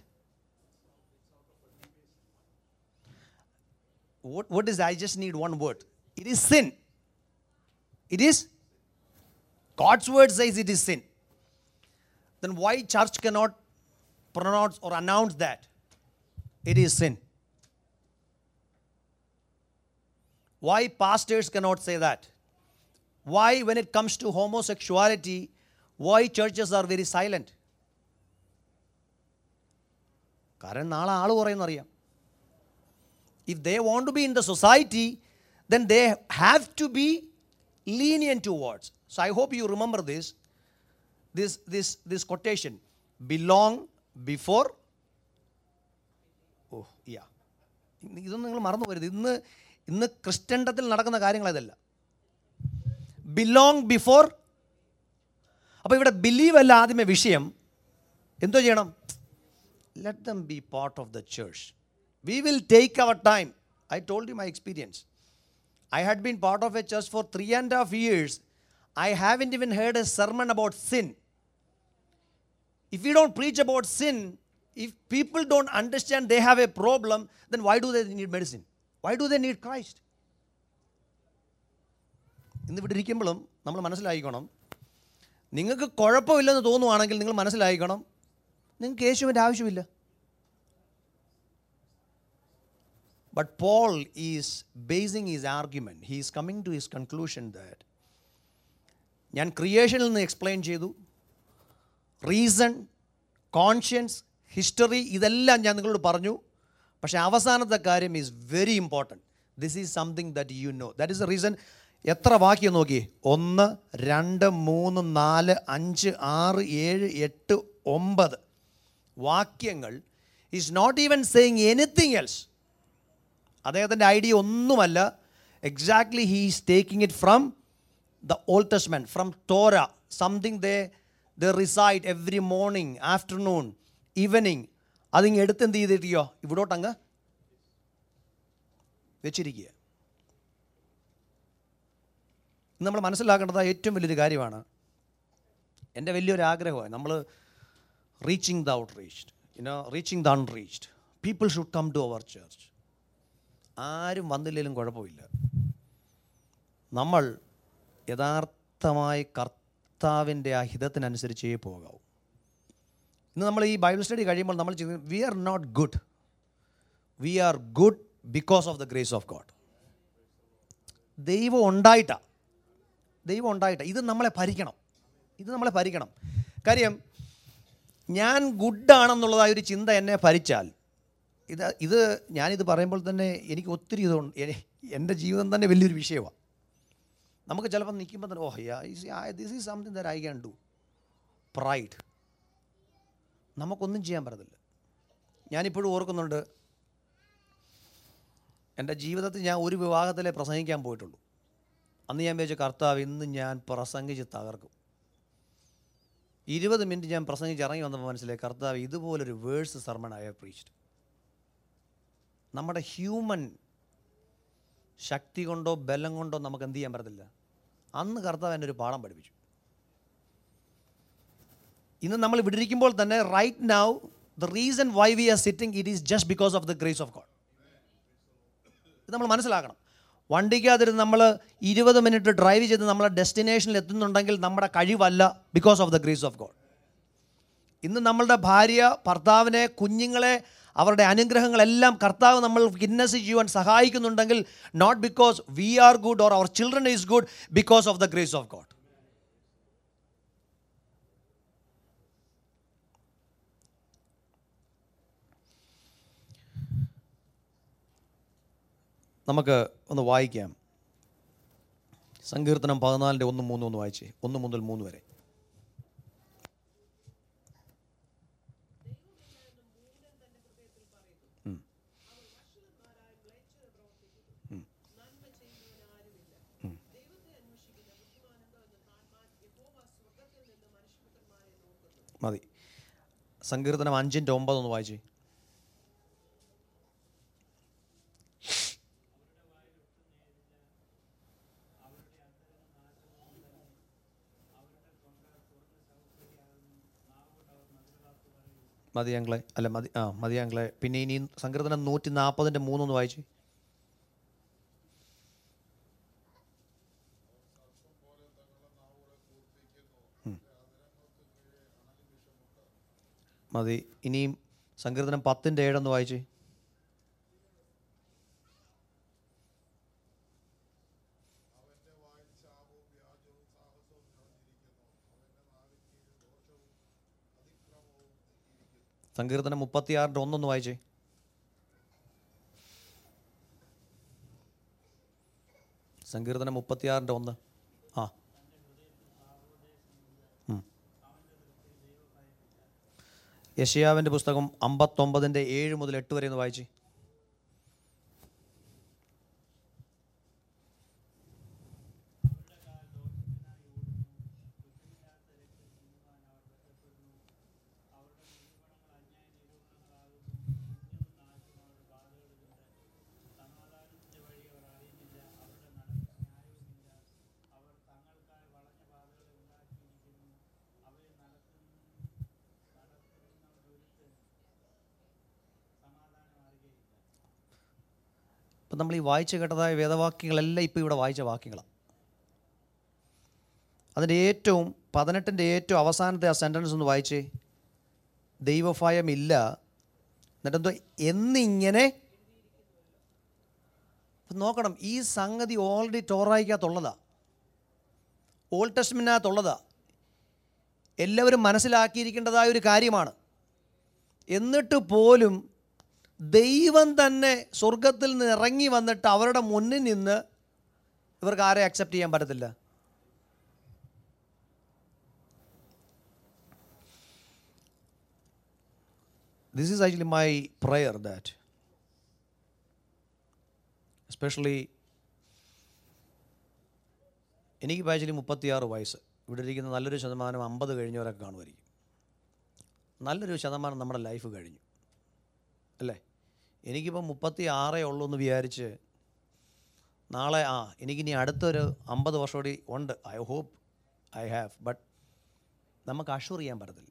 what, what is I just need one word. It is sin. It is God's word says it is sin. Then why church cannot pronounce or announce that it is sin? Why pastors cannot say that? Why, when it comes to homosexuality, why churches are very silent? കാരണം നാളെ ആൾ പറയുന്നറിയാം if they want to be in the society, then they have to be lenient towards. So I hope you remember this, this, this, this quotation. Belong before. ഓ യാ ഇതൊന്നും നിങ്ങൾ മറന്നു പോരുത് ഇന്ന് ഇന്ന് ക്രിസ്ത്യൻഡത്തിൽ നടക്കുന്ന കാര്യങ്ങൾ ഇതല്ല ബിലോങ് ബിഫോർ അപ്പോൾ ഇവിടെ ബിലീവ് അല്ല ആദ്യമേ വിഷയം എന്തോ ചെയ്യണം let them be part of the church. We will take our time. I told you my experience. I had been part of a church for three and a half years. I haven't even heard a sermon about sin. If we don't preach about sin, if people don't understand they have a problem, then why do they need medicine? Why do they need Christ? ഇന്ന് ഇവിടെ ഇരിക്കുമ്പോഴും നമ്മൾ മനസ്സിലായിക്കണം നിങ്ങൾക്ക് കുഴപ്പമില്ലെന്ന് തോന്നുവാണെങ്കിൽ നിങ്ങൾ മനസ്സിലായിക്കണം നിങ്ങൾക്ക് യേശുവിൻ്റെ ആവശ്യമില്ല But Paul is basing his argument. He is coming to his conclusion that ഞാൻ ക്രിയേഷനിൽ നിന്ന് എക്സ്പ്ലെയിൻ ചെയ്തു റീസൺ കോൺഷ്യൻസ് ഹിസ്റ്ററി ഇതെല്ലാം ഞാൻ നിങ്ങളോട് പറഞ്ഞു പക്ഷേ അവസാനത്തെ കാര്യം is very important this is something that you know that is a reason എത്ര വാക്യം നോക്കി ഒന്ന് രണ്ട് മൂന്ന് നാല് അഞ്ച് ആറ് ഏഴ് എട്ട് ഒമ്പത് വാക്യങ്ങൾ is not even saying anything else അദ്ദേഹത്തിൻ്റെ ഐഡിയ ഒന്നുമല്ല exactly he is taking it from the Old Testament from Torah something they the recite every morning afternoon evening അതിങ്ങ് എടുത്ത് എന്ത് ചെയ്തിരിക്കുകയോ ഇവിടോട്ടങ്ങ് വെച്ചിരിക്കുക ഇന്ന് നമ്മൾ മനസ്സിലാക്കേണ്ടത് ഏറ്റവും വലിയൊരു കാര്യമാണ് എൻ്റെ വലിയൊരു ആഗ്രഹമാണ് നമ്മൾ reaching the out reached you know reaching the unreached people should come to our church ആരും വന്നില്ലെങ്കിലും കുഴപ്പമില്ല നമ്മൾ യഥാർത്ഥമായി കർത്താവിൻ്റെ ആ ഹിതത്തിനനുസരിച്ചേ പോകാവൂ ഇന്ന് നമ്മൾ ഈ ബൈബിൾ സ്റ്റഡി കഴിയുമ്പോൾ നമ്മൾ ചെയ്യുന്നത് we are not good we are good because of the grace of God ദൈവം ഉണ്ടായിട്ടാ ദൈവം ഉണ്ടായിട്ടാ ഇത് നമ്മളെ ഭരിക്കണം ഇത് നമ്മളെ ഭരിക്കണം കാര്യം ഞാൻ ഗുഡാണെന്നുള്ളതായ ഒരു ചിന്ത എന്നെ ഭരിച്ചാൽ ഇത് ഇത് ഞാനിത് പറയുമ്പോൾ തന്നെ എനിക്ക് ഒത്തിരി ഇതുണ്ട് എ- എൻ്റെ ജീവിതം തന്നെ വലിയൊരു വിഷയമാണ് നമുക്ക് ചിലപ്പോൾ നിൽക്കുമ്പോൾ തന്നെ oh this is something there I can do pride നമുക്കൊന്നും ചെയ്യാൻ പറ്റത്തില്ല ഞാനിപ്പോഴും ഓർക്കുന്നുണ്ട് എൻ്റെ ജീവിതത്തിൽ ഞാൻ ഒരു വിവാഹത്തിലെ പ്രസംഗിക്കാൻ പോയിട്ടുള്ളൂ അന്ന് ഞാൻ വിചാരിച്ചു കർത്താവ് ഇന്ന് ഞാൻ പ്രസംഗിച്ച് തകർക്കും ഇരുപത് മിനിറ്റ് ഞാൻ പ്രസംഗിച്ച് ഇറങ്ങി വന്നപ്പോൾ മനസ്സിലായി കർത്താവ് ഇതുപോലൊരു verse sermon I have preached നമ്മുടെ ഹ്യൂമൻ ശക്തി കൊണ്ടോ ബലം കൊണ്ടോ നമുക്ക് എന്ത് ചെയ്യാൻ പറ്റത്തില്ല അന്ന് കർത്താവ് എന്നെ ഒരു പാഠം പഠിപ്പിച്ചു ഇന്ന് നമ്മൾ ഇവിടെ ഇരിക്കുമ്പോൾ തന്നെ right now the reason why we are sitting it is just because of the grace of God ഇത് നമ്മൾ മനസ്സിലാക്കണം വണ്ടിക്കകത്തിരുന്ന് നമ്മൾ ഇരുപത് മിനിറ്റ് ഡ്രൈവ് ചെയ്ത് നമ്മളെ ഡെസ്റ്റിനേഷനിൽ എത്തുന്നുണ്ടെങ്കിൽ നമ്മുടെ കഴിവല്ല because of the grace of God ഇന്ന് നമ്മളുടെ ഭാര്യ ഭർത്താവിനെ കുഞ്ഞുങ്ങളെ അവരുടെ അനുഗ്രഹങ്ങളെല്ലാം കർത്താവ് നമ്മൾ വിറ്റ്നസ് ചെയ്യുവാൻ സഹായിക്കുന്നുണ്ടെങ്കിൽ not because we are good or our children is good because of the grace of God നമുക്ക് ഒന്ന് വായിക്കാം സങ്കീർത്തനം പതിനാലിൻ്റെ ഒന്ന് മൂന്ന് ഒന്ന് വായിച്ചേ ഒന്ന് മുതൽ മൂന്ന് വരെ ഉം. ഉം. ഉം. മതി സങ്കീർത്തനം അഞ്ചിൻ്റെ ഒമ്പതൊന്ന് വായിച്ചേ മതിയാങ്കളെ അല്ല മതി ആ മതിയാങ്കളെ പിന്നെ ഇനി സങ്കീർത്തനം നൂറ്റി നാൽപ്പതിൻ്റെ മൂന്നൊന്ന് വായിച്ചു മതി ഇനിയും സങ്കീർത്തനം പത്തിൻ്റെ ഏഴൊന്ന് വായിച്ച് സങ്കീർത്തനം മുപ്പത്തിയാറിൻ്റെ ഒന്നൊന്ന് വായിച്ചേ സങ്കീർത്തനം മുപ്പത്തിയാറിൻ്റെ ഒന്ന് ആ ഉം. യശയാവിൻ്റെ പുസ്തകം അമ്പത്തൊമ്പതിൻ്റെ ഏഴ് മുതൽ എട്ട് വരെ ഒന്ന് വായിച്ചേ ഇപ്പം നമ്മൾ ഈ വായിച്ച് കേട്ടതായ വേദവാക്യങ്ങളെല്ലാം ഇപ്പോൾ ഇവിടെ വായിച്ച വാക്യങ്ങളാണ് അതിൻ്റെ ഏറ്റവും പതിനെട്ടിൻ്റെ ഏറ്റവും അവസാനത്തെ ആ സെൻറ്റൻസ് ഒന്ന് വായിച്ചേ ദൈവഭയമില്ല എന്നിട്ടെന്തോ എന്നിങ്ങനെ അപ്പം നോക്കണം ഈ സംഗതി ഓൾറെഡി ടോറായിക്കകത്തുള്ളതാ ഓൾഡ് ടെസ്റ്റ്മെൻറ്റിനകത്തുള്ളതാ എല്ലാവരും മനസ്സിലാക്കിയിരിക്കേണ്ടതായ ഒരു കാര്യമാണ് എന്നിട്ട് പോലും ദൈവം തന്നെ സ്വർഗത്തിൽ നിന്ന് ഇറങ്ങി വന്നിട്ട് അവരുടെ മുന്നിൽ നിന്ന് ഇവർക്ക് ആരെ അക്സെപ്റ്റ് ചെയ്യാൻ പറ്റത്തില്ല this is actually my prayer that especially എനിക്ക് ആക്ച്വലി മുപ്പത്തിയാറ് വയസ്സ് ഇവിടെ ഇരിക്കുന്ന നല്ലൊരു ശതമാനം അമ്പത് കഴിഞ്ഞവരൊക്കെ കാണുമായിരിക്കും നല്ലൊരു ശതമാനം നമ്മുടെ ലൈഫ് കഴിഞ്ഞു അല്ലേ എനിക്കിപ്പോൾ മുപ്പത്തി ആറേ ഉള്ളൂ എന്ന് വിചാരിച്ച് നാളെ ആ എനിക്കിനി അടുത്തൊരു അമ്പത് വർഷം കൂടി ഉണ്ട് I hope I have but നമുക്ക് അഷുർ ചെയ്യാൻ പറ്റത്തില്ല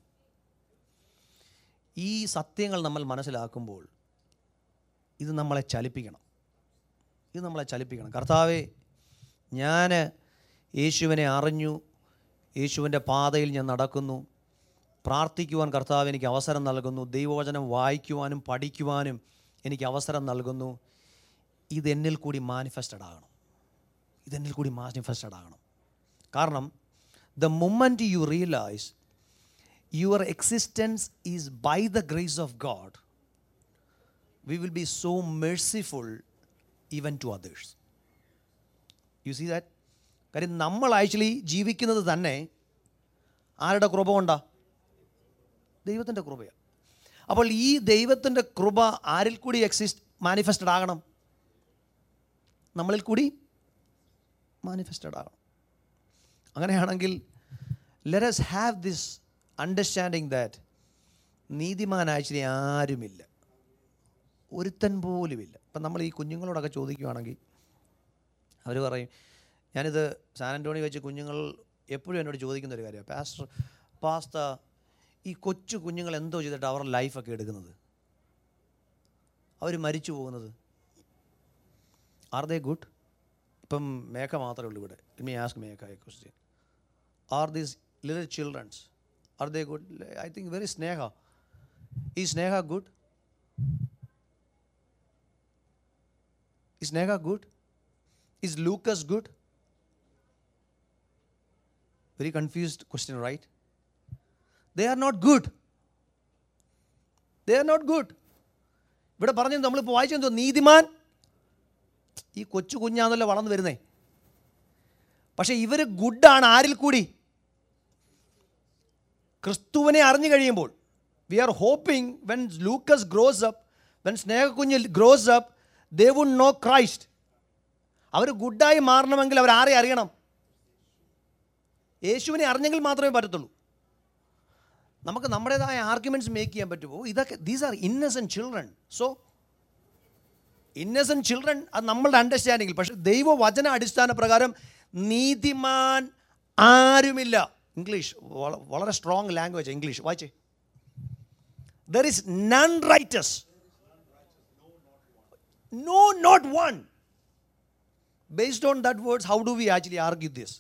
ഈ സത്യങ്ങൾ നമ്മൾ മനസ്സിലാക്കുമ്പോൾ ഇത് നമ്മളെ ചലിപ്പിക്കണം ഇത് നമ്മളെ ചലിപ്പിക്കണം കർത്താവെ ഞാൻ യേശുവിനെ അറിഞ്ഞു യേശുവിൻ്റെ പാതയിൽ ഞാൻ നടക്കുന്നു പ്രാർത്ഥിക്കുവാൻ കർത്താവ് എനിക്ക് അവസരം നൽകുന്നു ദൈവവചനം വായിക്കുവാനും പഠിക്കുവാനും എനിക്ക് അവസരം നൽകുന്നു ഇതെന്നിൽ കൂടി മാനിഫെസ്റ്റഡ് ആകണം ഇതെന്നിൽ കൂടി മാനിഫെസ്റ്റഡ് ആകണം കാരണം the moment you realise your existence is by the grace of God we will be so merciful even to others you see that കാര്യം നമ്മൾ ആക്ച്വലി ജീവിക്കുന്നത് തന്നെ ആരുടെ കൃപ കൊണ്ടാ ദൈവത്തിൻ്റെ കൃപയാണ് അപ്പോൾ ഈ ദൈവത്തിൻ്റെ കൃപ ആരിൽ കൂടി എക്സിസ്റ്റ് മാനിഫെസ്റ്റഡ് ആകണം നമ്മളിൽ കൂടി മാനിഫെസ്റ്റഡ് ആകണം അങ്ങനെയാണെങ്കിൽ let's have this understanding that നീതിമാൻ ആക്ച്വലി ആരുമില്ല ഒരുത്തൻ പോലുമില്ല ഇപ്പം നമ്മൾ ഈ കുഞ്ഞുങ്ങളോടൊക്കെ ചോദിക്കുകയാണെങ്കിൽ അവർ പറയും ഞാനിത് സാൻ ആൻ്റോണി വെച്ച് കുഞ്ഞുങ്ങൾ എപ്പോഴും എന്നോട് ചോദിക്കുന്ന ഒരു കാര്യമാണ് പാസ്റ്റർ പാസ്ത ഈ കൊച്ചു കുഞ്ഞുങ്ങൾ എന്തോ ചെയ്തിട്ട് അവരുടെ ലൈഫൊക്കെ എടുക്കുന്നത് അവർ മരിച്ചു പോകുന്നത് ആർ ദേ ഗുഡ് ഇപ്പം മേഘ മാത്രമേ ഉള്ളൂ ഇവിടെ me ask Megha a question are these little childrens are they good I think very Sneha is Sneha good is Sneha good is Lucas good very confused question right they are not good they are not good ഇവിടെ പറഞ്ഞു നമ്മളിപ്പോൾ വായിച്ചെന്തോ നീതിമാൻ ഈ കൊച്ചു കുഞ്ഞാന്നല്ലോ വളർന്നു വരുന്നേ പക്ഷേ ഇവർ ഗുഡാണ് ആരിൽ കൂടി ക്രിസ്തുവിനെ അറിഞ്ഞു കഴിയുമ്പോൾ we are hoping when Lucas grows up when സ്നേഹക്കുഞ്ഞ് grows up they would know Christ അവർ ഗുഡായി മാറണമെങ്കിൽ അവർ ആരെ അറിയണം യേശുവിനെ അറിഞ്ഞെങ്കിൽ മാത്രമേ പറ്റത്തുള്ളൂ നമുക്ക് നമ്മുടേതായ ആർഗ്യുമെൻറ്റ്സ് മേക്ക് ചെയ്യാൻ പറ്റുമോ ഇതൊക്കെ these are innocent children so innocent children അത് നമ്മളുടെ അണ്ടർസ്റ്റാൻഡിങ്ങിൽ പക്ഷേ ദൈവവചന അടിസ്ഥാന പ്രകാരം നീതിമാൻ ആരുമില്ല ഇംഗ്ലീഷ് വള- വളരെ സ്ട്രോങ് ലാംഗ്വേജ് ഇംഗ്ലീഷ് വായിച്ചേ there is none righteous no not one based on that words how do we actually argue this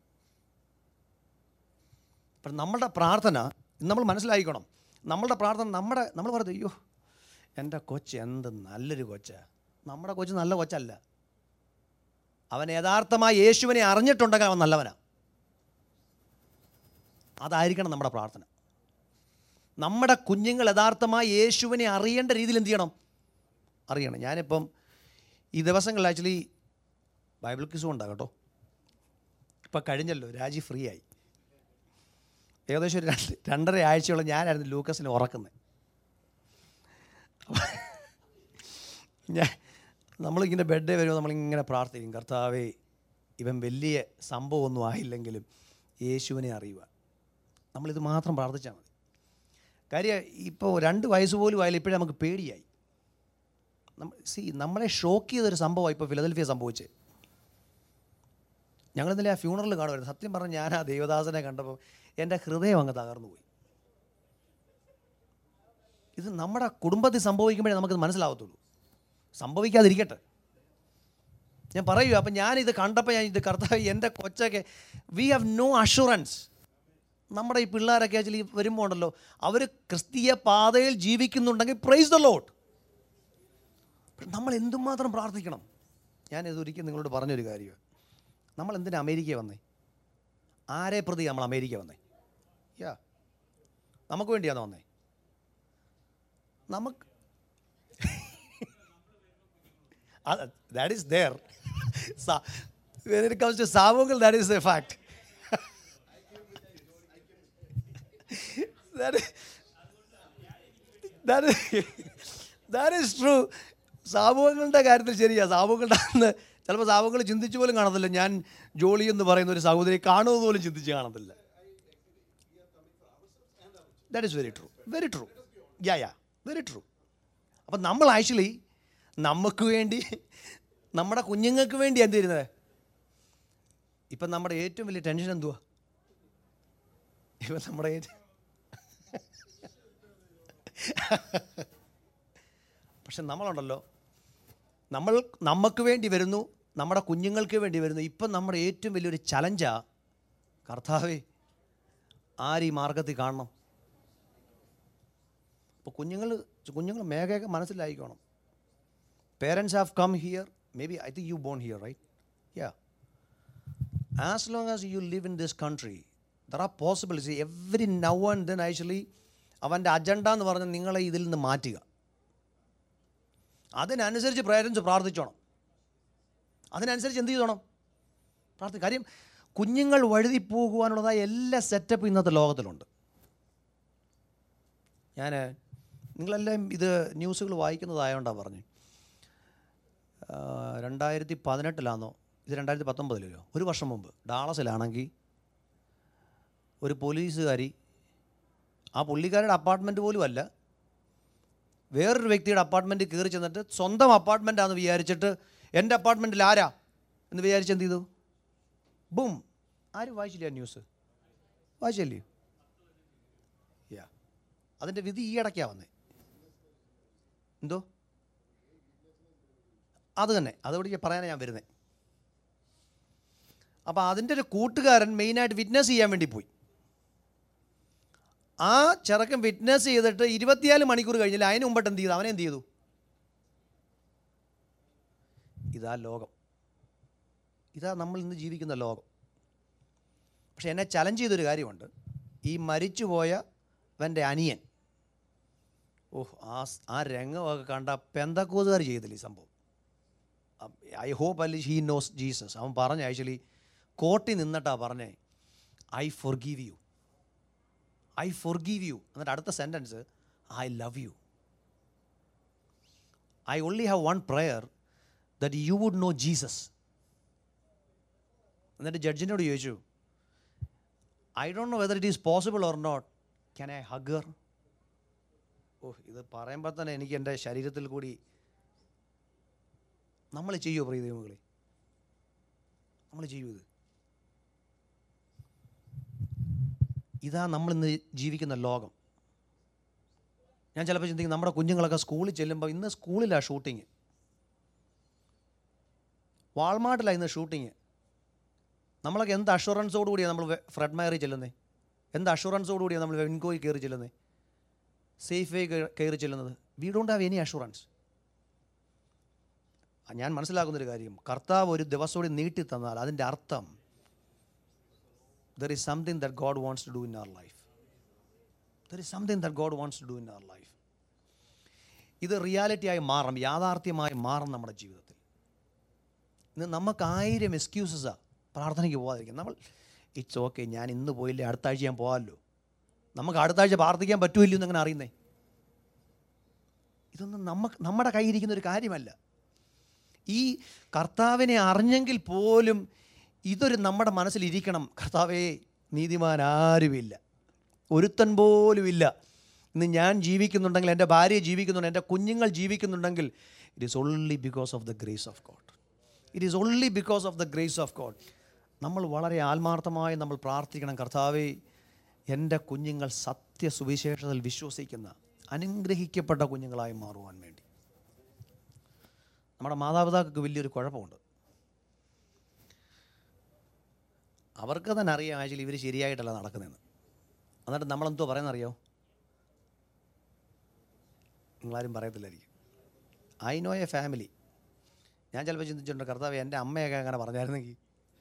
അപ്പം നമ്മളുടെ പ്രാർത്ഥന നമ്മൾ മനസ്സിലായിക്കണം നമ്മളുടെ പ്രാർത്ഥന നമ്മുടെ നമ്മൾ പറയുന്നത് അയ്യോ എൻ്റെ കൊച്ച് എന്ത് നല്ലൊരു കൊച്ച നമ്മുടെ കൊച്ച് നല്ല കൊച്ചല്ല അവൻ യഥാർത്ഥമായി യേശുവിനെ അറിഞ്ഞിട്ടുണ്ടെങ്കിൽ അവൻ നല്ലവനാ അതായിരിക്കണം നമ്മുടെ പ്രാർത്ഥന നമ്മുടെ കുഞ്ഞുങ്ങൾ യഥാർത്ഥമായി യേശുവിനെ അറിയേണ്ട രീതിയിൽ എന്ത് ചെയ്യണം അറിയണം ഞാനിപ്പം ഈ ദിവസങ്ങളിൽ ആക്ച്വലി ബൈബിൾ ക്വിസും ഉണ്ടാകും കേട്ടോ ഇപ്പം കഴിഞ്ഞല്ലോ രാജി ഫ്രീ ആയി ഏകദേശം ഒരു രണ്ട് രണ്ടര ആഴ്ചയോളം ഞാനായിരുന്നു ലൂക്കസിനെ ഉറക്കുന്നത് ഞാൻ നമ്മളിങ്ങനെ ബെഡേ വരുമ്പോൾ നമ്മളിങ്ങനെ പ്രാർത്ഥിക്കും കർത്താവേ ഇവൻ വലിയ സംഭവമൊന്നും ആയില്ലെങ്കിലും യേശുവിനെ അറിയുക നമ്മളിത് മാത്രം പ്രാർത്ഥിച്ചാൽ മതി കാര്യം ഇപ്പോൾ രണ്ട് വയസ്സ് പോലും ആയാലും ഇപ്പോഴേ നമുക്ക് പേടിയായി നമ്മ സി നമ്മളെ ഷോക്ക് ചെയ്തൊരു സംഭവമാണ് ഇപ്പോൾ ഫിലദൽഫിയ സംഭവിച്ചത് ഞങ്ങൾ ഇന്നലെ ആ ഫ്യൂണറൽ കാണുമായിരുന്നു സത്യം പറഞ്ഞ് ഞാൻ ആ ദേവദാസനെ കണ്ടപ്പോൾ എൻ്റെ ഹൃദയം അങ്ങ് തകർന്നു പോയി ഇത് നമ്മുടെ കുടുംബത്തിൽ സംഭവിക്കുമ്പോഴേ നമുക്കിത് മനസ്സിലാവത്തുള്ളൂ സംഭവിക്കാതിരിക്കട്ടെ ഞാൻ പറയൂ അപ്പം ഞാനിത് കണ്ടപ്പോൾ ഞാൻ ഇത് കർത്താവ് എൻ്റെ കൊച്ചൊക്കെ വി ഹാവ് നോ അഷുറൻസ് നമ്മുടെ ഈ പിള്ളേരൊക്കെ ആക്ച്വലി വരുമ്പോൾ ഉണ്ടല്ലോ അവർ ക്രിസ്തീയ പാതയിൽ ജീവിക്കുന്നുണ്ടെങ്കിൽ പ്രൈസ് ദ ലോട്ട് നമ്മൾ എന്തുമാത്രം പ്രാർത്ഥിക്കണം ഞാനിത് ഒരിക്കൽ നിങ്ങളോട് പറഞ്ഞൊരു കാര്യമാണ് നമ്മൾ എന്തിനാ അമേരിക്ക വന്നേ ആരെ പ്രതി നമ്മൾ അമേരിക്ക വന്നേ യാ നമുക്ക് വേണ്ടിയാണോ വന്നേ നമുക്ക് that is there when it comes to സാമൂഹ്യം that is a fact that is, that is, that is true സാമൂഹങ്ങളുടെ കാര്യത്തിൽ ശരിയാ സാമൂഹങ്ങളുടെ അന്ന് ചിലപ്പോൾ സാമൂഹങ്ങൾ ചിന്തിച്ചു പോലും കാണത്തില്ല ഞാൻ ജോളി എന്ന് പറയുന്ന ഒരു സഹോദരി കാണുന്നത് പോലും ചിന്തിച്ച് കാണത്തില്ല that is very true very true ya ya very true അപ്പം നമ്മൾ ആക്ച്വലി നമുക്ക് വേണ്ടി നമ്മുടെ കുഞ്ഞുങ്ങൾക്ക് വേണ്ടി എന്ത് ചെയ്യുന്നത് ഇപ്പം നമ്മുടെ ഏറ്റവും വലിയ ടെൻഷൻ എന്തുവാ ഇപ്പം നമ്മുടെ ഏറ്റവും പക്ഷെ നമ്മളുണ്ടല്ലോ നമ്മൾ നമുക്ക് വേണ്ടി വരുന്നു നമ്മുടെ കുഞ്ഞുങ്ങൾക്ക് വേണ്ടി വരുന്നു ഇപ്പം നമ്മുടെ ഏറ്റവും വലിയൊരു ചലഞ്ചാ കർത്താവേ ആര് ഈ മാർഗത്തിൽ കാണണം അപ്പോൾ കുഞ്ഞുങ്ങൾ കുഞ്ഞുങ്ങൾ മേഘയൊക്കെ മനസ്സിലായിക്കോണം parents have come here maybe I think you born here right ya as long as you live in this country there are possibility every now and then actually അവൻ്റെ അജണ്ട എന്ന് പറഞ്ഞാൽ നിങ്ങളെ ഇതിൽ നിന്ന് മാറ്റുക അതിനനുസരിച്ച് പേരൻസ് പ്രാർത്ഥിച്ചോണം അതിനനുസരിച്ച് എന്ത് ചെയ്തോണം പ്രാർത്ഥി കാര്യം കുഞ്ഞുങ്ങൾ വഴുതി പോകുവാനുള്ളതായ എല്ലാ സെറ്റപ്പും ഇന്നത്തെ ലോകത്തിലുണ്ട് ഞാൻ നിങ്ങളെല്ലാം ഇത് ന്യൂസുകൾ വായിക്കുന്നതായോണ്ടാണ് പറഞ്ഞു രണ്ടായിരത്തി പതിനെട്ടിലാണോ ഇത് രണ്ടായിരത്തി പത്തൊമ്പതിലോ ഒരു വർഷം മുമ്പ് ഡാളസിലാണെങ്കിൽ ഒരു പോലീസുകാരി ആ പുള്ളിക്കാരുടെ അപ്പാർട്ട്മെൻറ്റ് പോലും അല്ല വേറൊരു വ്യക്തിയുടെ അപ്പാർട്ട്മെൻറ്റിൽ കയറി ചെന്നിട്ട് സ്വന്തം അപ്പാർട്ട്മെൻറ്റാണെന്ന് വിചാരിച്ചിട്ട് എൻ്റെ അപ്പാർട്ട്മെൻറ്റിൽ ആരാ എന്ന് വിചാരിച്ച് എന്ത് ചെയ്തു ബും ആരും വായിച്ചില്ല ആ ന്യൂസ് വായിച്ചില്ലേ യാ അതിൻ്റെ വിധി ഈ ഇടയ്ക്കാണ് വന്നേ എന്തോ അത് തന്നെ അതോട് പറയാനാണ് ഞാൻ വരുന്നത് അപ്പോൾ അതിൻ്റെ ഒരു കൂട്ടുകാരൻ മെയിനായിട്ട് വിറ്റ്നസ് ചെയ്യാൻ വേണ്ടി പോയി ആ ചെറുക്കൻ വിറ്റ്നസ് ചെയ്തിട്ട് ഇരുപത്തിനാല് മണിക്കൂർ കഴിഞ്ഞില്ല അതിന് മുമ്പിട്ട് എന്ത് ചെയ്തു അവനെ എന്ത് ചെയ്തു ഇതാ ലോകം ഇതാ നമ്മൾ ഇന്ന് ജീവിക്കുന്ന ലോകം പക്ഷെ എന്നെ ചലഞ്ച് ചെയ്തൊരു കാര്യമുണ്ട് ഈ മരിച്ചുപോയ അവൻ്റെ അനിയൻ ഓഹ് ആ സ്- ആ രംഗമൊക്കെ കണ്ട പെന്തക്കോസുകാർ ചെയ്തില്ല ഈ സംഭവം I hope ally he knows Jesus അവൻ പറഞ്ഞ ആക്ച്വലി കോട്ടി നിന്നിട്ടാ പറഞ്ഞേ I forgive you I forgive you എന്നിട്ട് അടുത്ത sentence I love you I only have one prayer that you would know Jesus എന്നിട്ട് ജഡ്ജിനോട് ചോദിച്ചു I don't know whether it is possible or not can I hug her oh ഇത് പറയുമ്പോൾ തന്നെ എനിക്ക് എൻ്റെ ശരീരത്തിൽ കൂടി നമ്മൾ ചെയ്യുമോ പ്രിയ ദൈവങ്ങളെ നമ്മൾ ചെയ്യൂ ഇത് ഇതാ നമ്മൾ ഇന്ന് ജീവിക്കുന്ന ലോകം ഞാൻ ചിലപ്പോൾ ചിന്തിക്കും നമ്മുടെ കുഞ്ഞുങ്ങളൊക്കെ സ്കൂളിൽ ചെല്ലുമ്പോൾ ഇന്ന് സ്കൂളിലാണ് ഷൂട്ടിങ് വാൾമാർട്ടിലാണ് ഇന്ന് ഷൂട്ടിങ് നമ്മളൊക്കെ എന്ത് അഷുറൻസോട് കൂടിയാണ് നമ്മൾ ഫ്രെഡ് മയറി ചെല്ലുന്നത് എന്ത് അഷുറൻസോട് കൂടിയാണ് നമ്മൾ വെൻകോയിൽ കയറി ചെല്ലുന്നത് സേഫ് വേ കയറി ചെല്ലുന്നത് we don't have any assurance ഞാൻ മനസ്സിലാക്കുന്നൊരു കാര്യം കർത്താവ് ഒരു ദിവസം കൂടി നീട്ടി തന്നാൽ അതിൻ്റെ അർത്ഥം there is something that God wants to do in our life there is something that God wants to do in our life ഇത് റിയാലിറ്റിയായി മാറണം യാഥാർത്ഥ്യമായി മാറണം നമ്മുടെ ജീവിതത്തിൽ ഇന്ന് നമുക്ക് ആയിരം എക്സ്ക്യൂസസാണ് പ്രാർത്ഥനയ്ക്ക് പോകാതിരിക്കും നമ്മൾ ഇറ്റ്സ് ഓക്കെ ഞാൻ ഇന്ന് പോയില്ലേ അടുത്ത ആഴ്ച ഞാൻ പോകാമല്ലോ നമുക്ക് അടുത്ത ആഴ്ച പ്രാർത്ഥിക്കാൻ പറ്റുമില്ലോ എന്നങ്ങനെ അറിയുന്നേ ഇതൊന്നും നമുക്ക് നമ്മുടെ കയ്യിരിക്കുന്ന ഒരു കാര്യമല്ല ഈ കർത്താവിനെ അറിഞ്ഞെങ്കിൽ പോലും ഇതൊരു നമ്മുടെ മനസ്സിലിരിക്കണം കർത്താവേ നീതിമാൻ ആരുമില്ല ഒരുത്തൻ പോലും ഇല്ല ഇന്ന് ഞാൻ ജീവിക്കുന്നുണ്ടെങ്കിൽ എൻ്റെ ഭാര്യ ജീവിക്കുന്നുണ്ട് എൻ്റെ കുഞ്ഞുങ്ങൾ ജീവിക്കുന്നുണ്ടെങ്കിൽ it is only because of the grace of God it is only because of the grace of God നമ്മൾ വളരെ ആത്മാർത്ഥമായി നമ്മൾ പ്രാർത്ഥിക്കണം കർത്താവേ എൻ്റെ കുഞ്ഞുങ്ങൾ സത്യ സുവിശേഷത്തിൽ വിശ്വസിക്കുന്ന അനുഗ്രഹിക്കപ്പെട്ട കുഞ്ഞുങ്ങളായി മാറുവാൻ വേണ്ടി നമ്മുടെ മാതാപിതാക്കൾക്ക് വലിയൊരു കുഴപ്പമുണ്ട് അവർക്ക് തന്നെ അറിയാം ആക്ച്വലി ഇവർ ശരിയായിട്ടല്ല നടക്കുന്നതെന്ന് എന്നിട്ട് നമ്മളെന്തോ പറയുന്നറിയോ നിങ്ങളാരും പറയത്തില്ലായിരിക്കും ഐ നോ എ ഫാമിലി ഞാൻ ചിലപ്പോൾ ചിന്തിച്ചിട്ടുണ്ട് കർത്താവ് എൻ്റെ അമ്മയൊക്കെ അങ്ങനെ പറഞ്ഞായിരുന്നെങ്കിൽ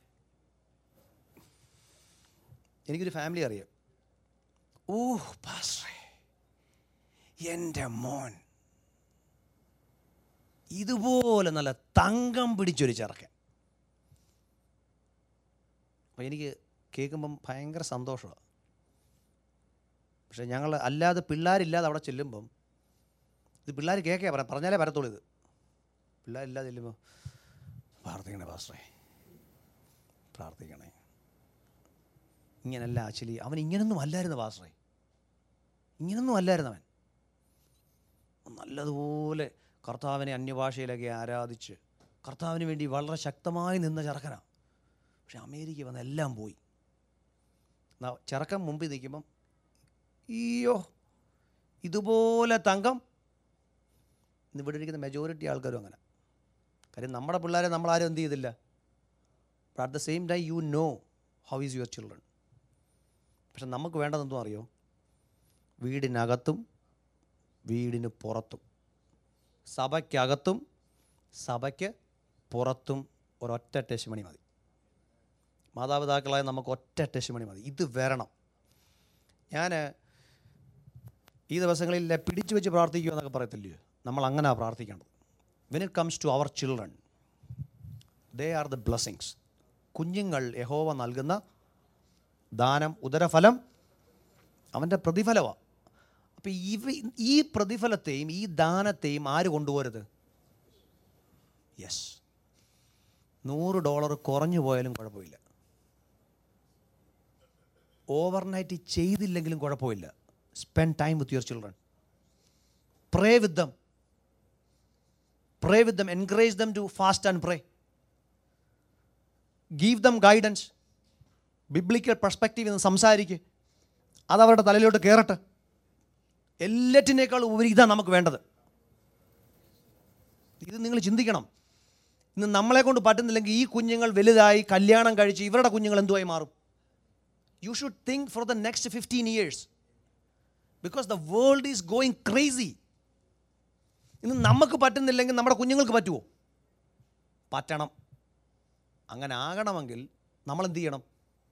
എനിക്കൊരു ഫാമിലി അറിയാം ഓ പാസ്റ്ററേ എൻ്റെ മോൻ ഇതുപോലെ നല്ല തങ്കം പിടിച്ചൊരു ചെറുക്കൻ അപ്പോൾ എനിക്ക് കേൾക്കുമ്പം ഭയങ്കര സന്തോഷമാണ് പക്ഷേ ഞങ്ങൾ അല്ലാതെ പിള്ളേരില്ലാതെ അവിടെ ചെല്ലുമ്പം ഇത് പിള്ളേർ കേൾക്കുക പറയാം പറഞ്ഞാലേ വരത്തുള്ളൂ ഇത് പിള്ളേരില്ലാതെ ചെല്ലുമ്പോൾ പ്രാർത്ഥിക്കണേ പാസ്റ്ററേ പ്രാർത്ഥിക്കണേ ഇങ്ങനല്ല ആക്ച്വലി അവൻ ഇങ്ങനൊന്നും അല്ലായിരുന്നു പാസ്റ്ററേ ഇങ്ങനൊന്നും അല്ലായിരുന്നു അവൻ നല്ലതുപോലെ കർത്താവിനെ അന്യഭാഷയിലൊക്കെ ആരാധിച്ച് കർത്താവിന് വേണ്ടി വളരെ ശക്തമായി നിന്ന ചെറുക്കനാണ് പക്ഷെ അമേരിക്ക വന്ന് എല്ലാം പോയി ന- ചെറുക്കൻ മുമ്പിൽ നിൽക്കുമ്പം അയ്യോ ഇതുപോലെ തങ്കം ഇന്ന് ഇവിടെ ഇരിക്കുന്ന മെജോറിറ്റി ആൾക്കാരും അങ്ങനെ കാര്യം നമ്മുടെ പിള്ളേരെ നമ്മളാരും എന്ത് ചെയ്തില്ല but at the same time you know how is your children പക്ഷെ നമുക്ക് വേണ്ടതെന്തോ അറിയോ വീടിനകത്തും വീടിന് പുറത്തും സഭയ്ക്കകത്തും സഭയ്ക്ക് പുറത്തും ഒരൊറ്റ ടെസ്മണി മതി മാതാപിതാക്കളായ നമുക്ക് ഒറ്റ ടെസ്മണി മതി ഇത് വരണം ഞാൻ ഈ ദിവസങ്ങളിൽ പിടിച്ചു വെച്ച് പ്രാർത്ഥിക്കുക എന്നൊക്കെ പറയത്തില്ലയോ നമ്മൾ അങ്ങനെയാണ് പ്രാർത്ഥിക്കേണ്ടത് when it comes to our children they are the blessings കുഞ്ഞുങ്ങൾ യഹോവ നൽകുന്ന ദാനം ഉദരഫലം അവൻ്റെ പ്രതിഫലമാണ് അപ്പോൾ ഇവ ഈ പ്രതിഫലത്തെയും ഈ ദാനത്തെയും ആര് കൊണ്ടുപോരുത് യെസ് നൂറ് ഡോളർ കുറഞ്ഞു പോയാലും കുഴപ്പമില്ല ഓവർനൈറ്റ് ചെയ്തില്ലെങ്കിലും കുഴപ്പമില്ല spend time with your children pray with them pray with them encourage them to fast and pray give them guidance biblical perspective എന്ന് സംസാരിക്കുക അതവരുടെ തലയിലോട്ട് കയറട്ടെ എല്ലാറ്റിനേക്കാൾ ഉപരി ഇതാണ് നമുക്ക് വേണ്ടത് ഇത് നിങ്ങൾ ചിന്തിക്കണം ഇന്ന് നമ്മളെ കൊണ്ട് പറ്റുന്നില്ലെങ്കിൽ ഈ കുഞ്ഞുങ്ങൾ വലുതായി കല്യാണം കഴിച്ച് ഇവരുടെ കുഞ്ഞുങ്ങൾ എന്തുമായി മാറും you should think for the next fifteen years because the world is going crazy ഇന്ന് നമുക്ക് പറ്റുന്നില്ലെങ്കിൽ നമ്മുടെ കുഞ്ഞുങ്ങൾക്ക് പറ്റുമോ പറ്റണം അങ്ങനെ ആകണമെങ്കിൽ നമ്മൾ എന്ത് ചെയ്യണം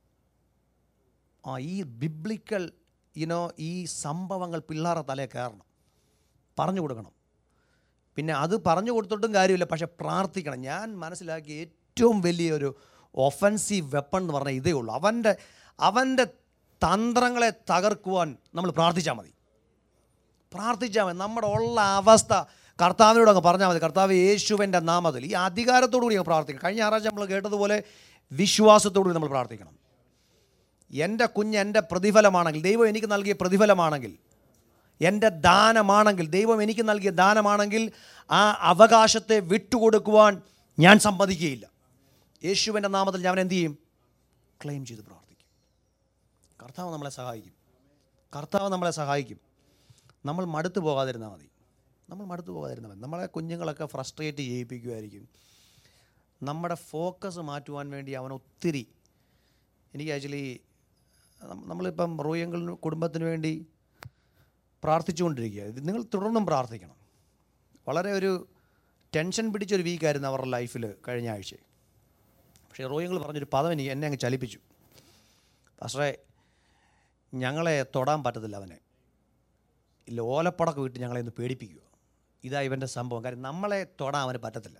ആ ഈ ബിബ്ലിക്കൽ ഇനോ ഈ സംഭവങ്ങൾ പിള്ളേരുടെ തലേ കയറണം പറഞ്ഞു കൊടുക്കണം പിന്നെ അത് പറഞ്ഞു കൊടുത്തിട്ടും കാര്യമില്ല പക്ഷെ പ്രാർത്ഥിക്കണം ഞാൻ മനസ്സിലാക്കിയ ഏറ്റവും വലിയൊരു ഒഫൻസീവ് വെപ്പൺ എന്ന് പറഞ്ഞാൽ ഇതേ ഉള്ളൂ അവൻ്റെ അവൻ്റെ തന്ത്രങ്ങളെ തകർക്കുവാൻ നമ്മൾ പ്രാർത്ഥിച്ചാൽ മതി പ്രാർത്ഥിച്ചാൽ മതി നമ്മുടെ ഉള്ള അവസ്ഥ കർത്താവിനോട് അങ്ങ് പറഞ്ഞാൽ മതി കർത്താവ് യേശുവിൻ്റെ നാമത്തിൽ ഈ അധികാരത്തോടു കൂടി അങ്ങ് പ്രാർത്ഥിക്കണം കഴിഞ്ഞ ഞായറാഴ്ച നമ്മൾ കേട്ടതുപോലെ വിശ്വാസത്തോടു കൂടി നമ്മൾ പ്രാർത്ഥിക്കണം എൻ്റെ കുഞ്ഞ് എൻ്റെ പ്രതിഫലമാണെങ്കിൽ ദൈവം എനിക്ക് നൽകിയ പ്രതിഫലമാണെങ്കിൽ എൻ്റെ ദാനമാണെങ്കിൽ ദൈവം എനിക്ക് നൽകിയ ദാനമാണെങ്കിൽ ആ അവകാശത്തെ വിട്ടുകൊടുക്കുവാൻ ഞാൻ സമ്മതിക്കുകയില്ല യേശുവിൻ്റെ നാമത്തിൽ ഞാൻ എന്ത് ചെയ്യും ക്ലെയിം ചെയ്ത് പ്രാർത്ഥിക്കും കർത്താവ് നമ്മളെ സഹായിക്കും കർത്താവ് നമ്മളെ സഹായിക്കും നമ്മൾ മടുത്തു പോകാതിരുന്നാൽ മതി നമ്മൾ മടുത്തു പോകാതിരുന്നാൽ മതി നമ്മളെ കുഞ്ഞുങ്ങളൊക്കെ ഫ്രസ്ട്രേറ്റ് ചെയ്യിപ്പിക്കുമായിരിക്കും നമ്മുടെ ഫോക്കസ് മാറ്റുവാൻ വേണ്ടി അവൻ ഒത്തിരി എനിക്ക് ആക്ച്വലി നമ്മളിപ്പം റോയങ്കൾ കുടുംബത്തിന് വേണ്ടി പ്രാർത്ഥിച്ചുകൊണ്ടിരിക്കുക ഇത് നിങ്ങൾ തുടർന്നും പ്രാർത്ഥിക്കണം വളരെ ഒരു ടെൻഷൻ പിടിച്ചൊരു വീക്കായിരുന്നു അവരുടെ ലൈഫിൽ കഴിഞ്ഞ ആഴ്ച പക്ഷേ റോയങ്ങൾ പറഞ്ഞൊരു പദം എനിക്ക് എന്നെ അങ്ങ് ചലിപ്പിച്ചു പക്ഷേ ഞങ്ങളെ തൊടാൻ പറ്റത്തില്ല അവനെ ഇല്ല ഓലപ്പടക്കം വിട്ട് ഞങ്ങളെ ഒന്ന് പേടിപ്പിക്കുക ഇതാ ഇവൻ്റെ സംഭവം കാര്യം നമ്മളെ തൊടാൻ അവന് പറ്റത്തില്ല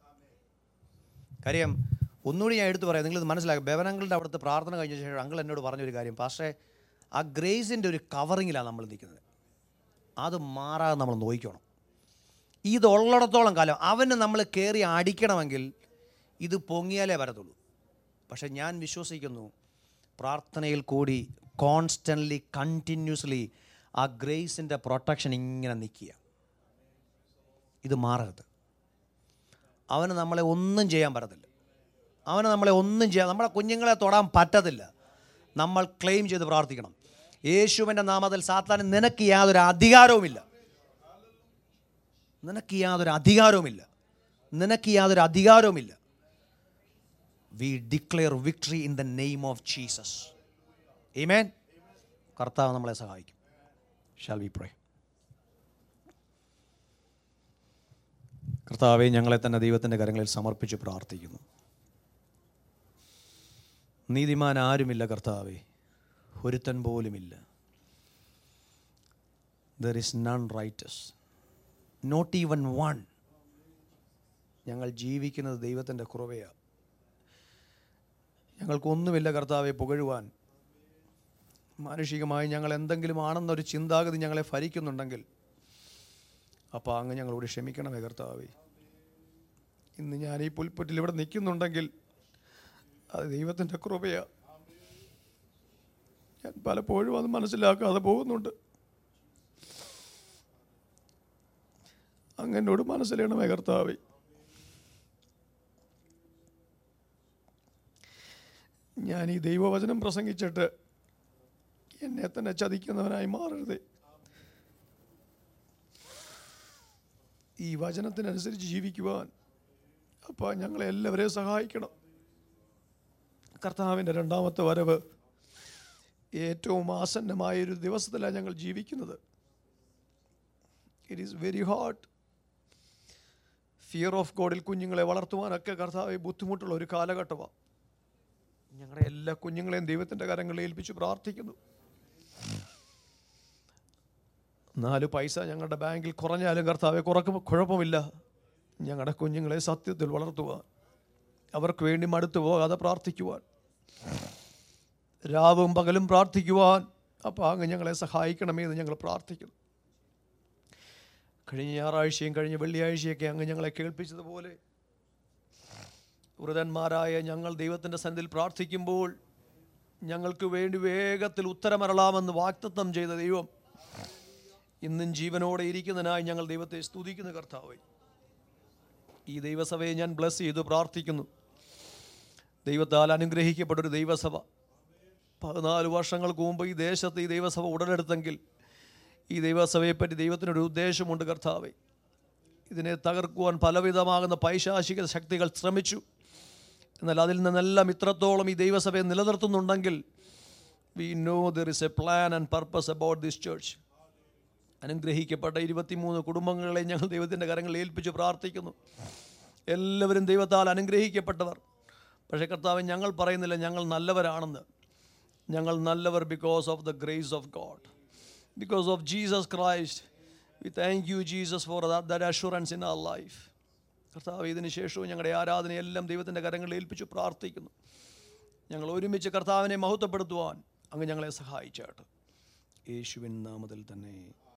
കാര്യം ഒന്നുകൂടി ഞാൻ എടുത്തു പറയാം നിങ്ങളിത് മനസ്സിലാക്കുക ബെവനങ്ങളുടെ അവിടുത്തെ പ്രാർത്ഥന കഴിഞ്ഞ ശേഷം അങ്കിൾ എന്നോട് പറഞ്ഞൊരു കാര്യം പക്ഷേ ആ ഗ്രേസിൻ്റെ ഒരു കവറിങ്ങിലാണ് നമ്മൾ നിൽക്കുന്നത് അത് മാറാതെ നമ്മൾ നോക്കണം ഇതുള്ളിടത്തോളം കാലം അവന് നമ്മൾ കയറി അടിക്കണമെങ്കിൽ ഇത് പൊങ്ങിയാലേ വരത്തുള്ളൂ പക്ഷെ ഞാൻ വിശ്വസിക്കുന്നു പ്രാർത്ഥനയിൽ കൂടി കോൺസ്റ്റൻ്റ്ലി കണ്ടിന്യൂസ്ലി ആ ഗ്രേസിൻ്റെ പ്രൊട്ടക്ഷൻ ഇങ്ങനെ നിൽക്കുക ഇത് മാറരുത് അവന് നമ്മളെ ഒന്നും ചെയ്യാൻ പറ്റത്തില്ല അവന് നമ്മളെ ഒന്നും ചെയ്യാൻ നമ്മളെ കുഞ്ഞുങ്ങളെ തൊടാൻ പറ്റത്തില്ല നമ്മൾ ക്ലെയിം ചെയ്ത് പ്രാർത്ഥിക്കണം യേശുവിൻ്റെ നാമത്തിൽ സാത്താൻ നിനക്ക് യാതൊരു അധികാരവുമില്ല നിനക്ക് യാതൊരു അധികാരവുമില്ല നിനക്ക് യാതൊരു അധികാരവുമില്ല we declare victory in the name of Jesus amen കർത്താവ് നമ്മളെ സഹായിക്കും ഷാൽ വി പ്രേ കർത്താവെ ഞങ്ങളെ തന്നെ ദൈവത്തിൻ്റെ കരങ്ങളിൽ സമർപ്പിച്ച് പ്രാർത്ഥിക്കുന്നു നീതിമാൻ ആരുമില്ല കർത്താവെ ഒരുത്തൻ പോലുമില്ല there is none righteous not even one ഞങ്ങൾ ജീവിക്കുന്നത് ദൈവത്തിൻ്റെ കുറവയാണ് ഞങ്ങൾക്കൊന്നുമില്ല കർത്താവെ പുകഴുവാൻ മാനുഷികമായി ഞങ്ങൾ എന്തെങ്കിലും ആണെന്നൊരു ചിന്താഗതി ഞങ്ങളെ ഭരിക്കുന്നുണ്ടെങ്കിൽ അപ്പോൾ അങ്ങ് ഞങ്ങളോട് ക്ഷമിക്കണമേ കർത്താവേ ഇന്ന് ഞാൻ ഈ പുൽപ്പറ്റിൽ ഇവിടെ നിൽക്കുന്നുണ്ടെങ്കിൽ അത് ദൈവത്തിൻ്റെ കൃപയാ ഞാൻ പലപ്പോഴും അത് മനസ്സിലാക്കാതെ പോകുന്നുണ്ട് അങ്ങനോട് മനസ്സിലേണമേ കർത്താവേ ഞാൻ ഈ ദൈവവചനം പ്രസംഗിച്ചിട്ട് എന്നെ തന്നെ ചതിക്കുന്നവനായി മാറരുതേ ഈ വചനത്തിനനുസരിച്ച് ജീവിക്കുവാൻ അപ്പോൾ ഞങ്ങളെ എല്ലാവരെയും സഹായിക്കണം കർത്താവിൻ്റെ രണ്ടാമത്തെ വരവ് ഏറ്റവും ആസന്നമായ ഒരു ദിവസത്തിലാണ് ഞങ്ങൾ ജീവിക്കുന്നത് it is very hard fear of ഗോഡിൽ കുഞ്ഞുങ്ങളെ വളർത്തുവാനൊക്കെ കർത്താവ് ബുദ്ധിമുട്ടുള്ള ഒരു കാലഘട്ടമാണ് ഞങ്ങളുടെ എല്ലാ കുഞ്ഞുങ്ങളെയും ദൈവത്തിൻ്റെ കരങ്ങളിൽ ഏൽപ്പിച്ച് പ്രാർത്ഥിക്കുന്നു നാല് പൈസ ഞങ്ങളുടെ ബാങ്കിൽ കുറഞ്ഞാലും കർത്താവെ കുറക്കും കുഴപ്പമില്ല ഞങ്ങളുടെ കുഞ്ഞുങ്ങളെ സത്യത്തിൽ വളർത്തുവാൻ അവർക്ക് വേണ്ടി മടുത്തു പോകാതെ പ്രാർത്ഥിക്കുവാൻ രാവും പകലും പ്രാർത്ഥിക്കുവാൻ അപ്പോൾ അങ്ങ് ഞങ്ങളെ സഹായിക്കണമേ എന്ന് ഞങ്ങൾ പ്രാർത്ഥിക്കുന്നു കഴിഞ്ഞ ഞായറാഴ്ചയും കഴിഞ്ഞ വെള്ളിയാഴ്ചയൊക്കെ അങ്ങ് ഞങ്ങളെ കേൾപ്പിച്ചതുപോലെ വൃതന്മാരായ ഞങ്ങൾ ദൈവത്തിൻ്റെ സന്നിധിയിൽ പ്രാർത്ഥിക്കുമ്പോൾ ഞങ്ങൾക്ക് വേണ്ടി വേഗത്തിൽ ഉത്തരമരളാമെന്ന് വാക്തത്വം ചെയ്ത ദൈവം ഇന്നും ജീവനോടെ ഇരിക്കുന്നതിനായി ഞങ്ങൾ ദൈവത്തെ സ്തുതിക്കുന്ന കർത്താവേ ഈ ദൈവസഭയെ ഞാൻ ബ്ലസ് ചെയ്തു പ്രാർത്ഥിക്കുന്നു ദൈവത്താൽ അനുഗ്രഹിക്കപ്പെട്ട ഒരു ദൈവസഭ പതിനാല് വർഷങ്ങൾക്ക് മുമ്പ് ഈ ദേശത്ത് ഈ ദൈവസഭ ഉടലെടുത്തെങ്കിൽ ഈ ദൈവസഭയെപ്പറ്റി ദൈവത്തിനൊരു ഉദ്ദേശമുണ്ട് കർത്താവെ ഇതിനെ തകർക്കുവാൻ പലവിധമാകുന്ന പൈശാചിക ശക്തികൾ ശ്രമിച്ചു എന്നാൽ അതിൽ നിന്നെല്ലാം ഇത്രത്തോളം ഈ ദൈവസഭയെ നിലനിർത്തുന്നുണ്ടെങ്കിൽ we know there is a plan and purpose about this church അനുഗ്രഹിക്കപ്പെട്ട ഇരുപത്തിമൂന്ന് കുടുംബങ്ങളെ ഞങ്ങൾ ദൈവത്തിൻ്റെ കരങ്ങളിൽ ഏൽപ്പിച്ച് പ്രാർത്ഥിക്കുന്നു എല്ലാവരും ദൈവത്താൽ അനുഗ്രഹിക്കപ്പെട്ടവർ പക്ഷേ കർത്താവ് ഞങ്ങൾ പറയുന്നില്ല ഞങ്ങൾ നല്ലവരാണെന്ന് ഞങ്ങൾ നല്ലവർ because of the grace of God because of Jesus Christ we thank you Jesus for that assurance in our life കർത്താവ് ഇതിന് ശേഷവും ഞങ്ങളുടെ ആരാധനയെല്ലാം ദൈവത്തിൻ്റെ കരങ്ങളിൽ ഏൽപ്പിച്ച് പ്രാർത്ഥിക്കുന്നു ഞങ്ങൾ ഒരുമിച്ച് കർത്താവിനെ മഹത്വപ്പെടുത്തുവാൻ അങ്ങ് ഞങ്ങളെ സഹായിച്ചാട്ട് യേശുവിൻ നാമത്തിൽ തന്നെ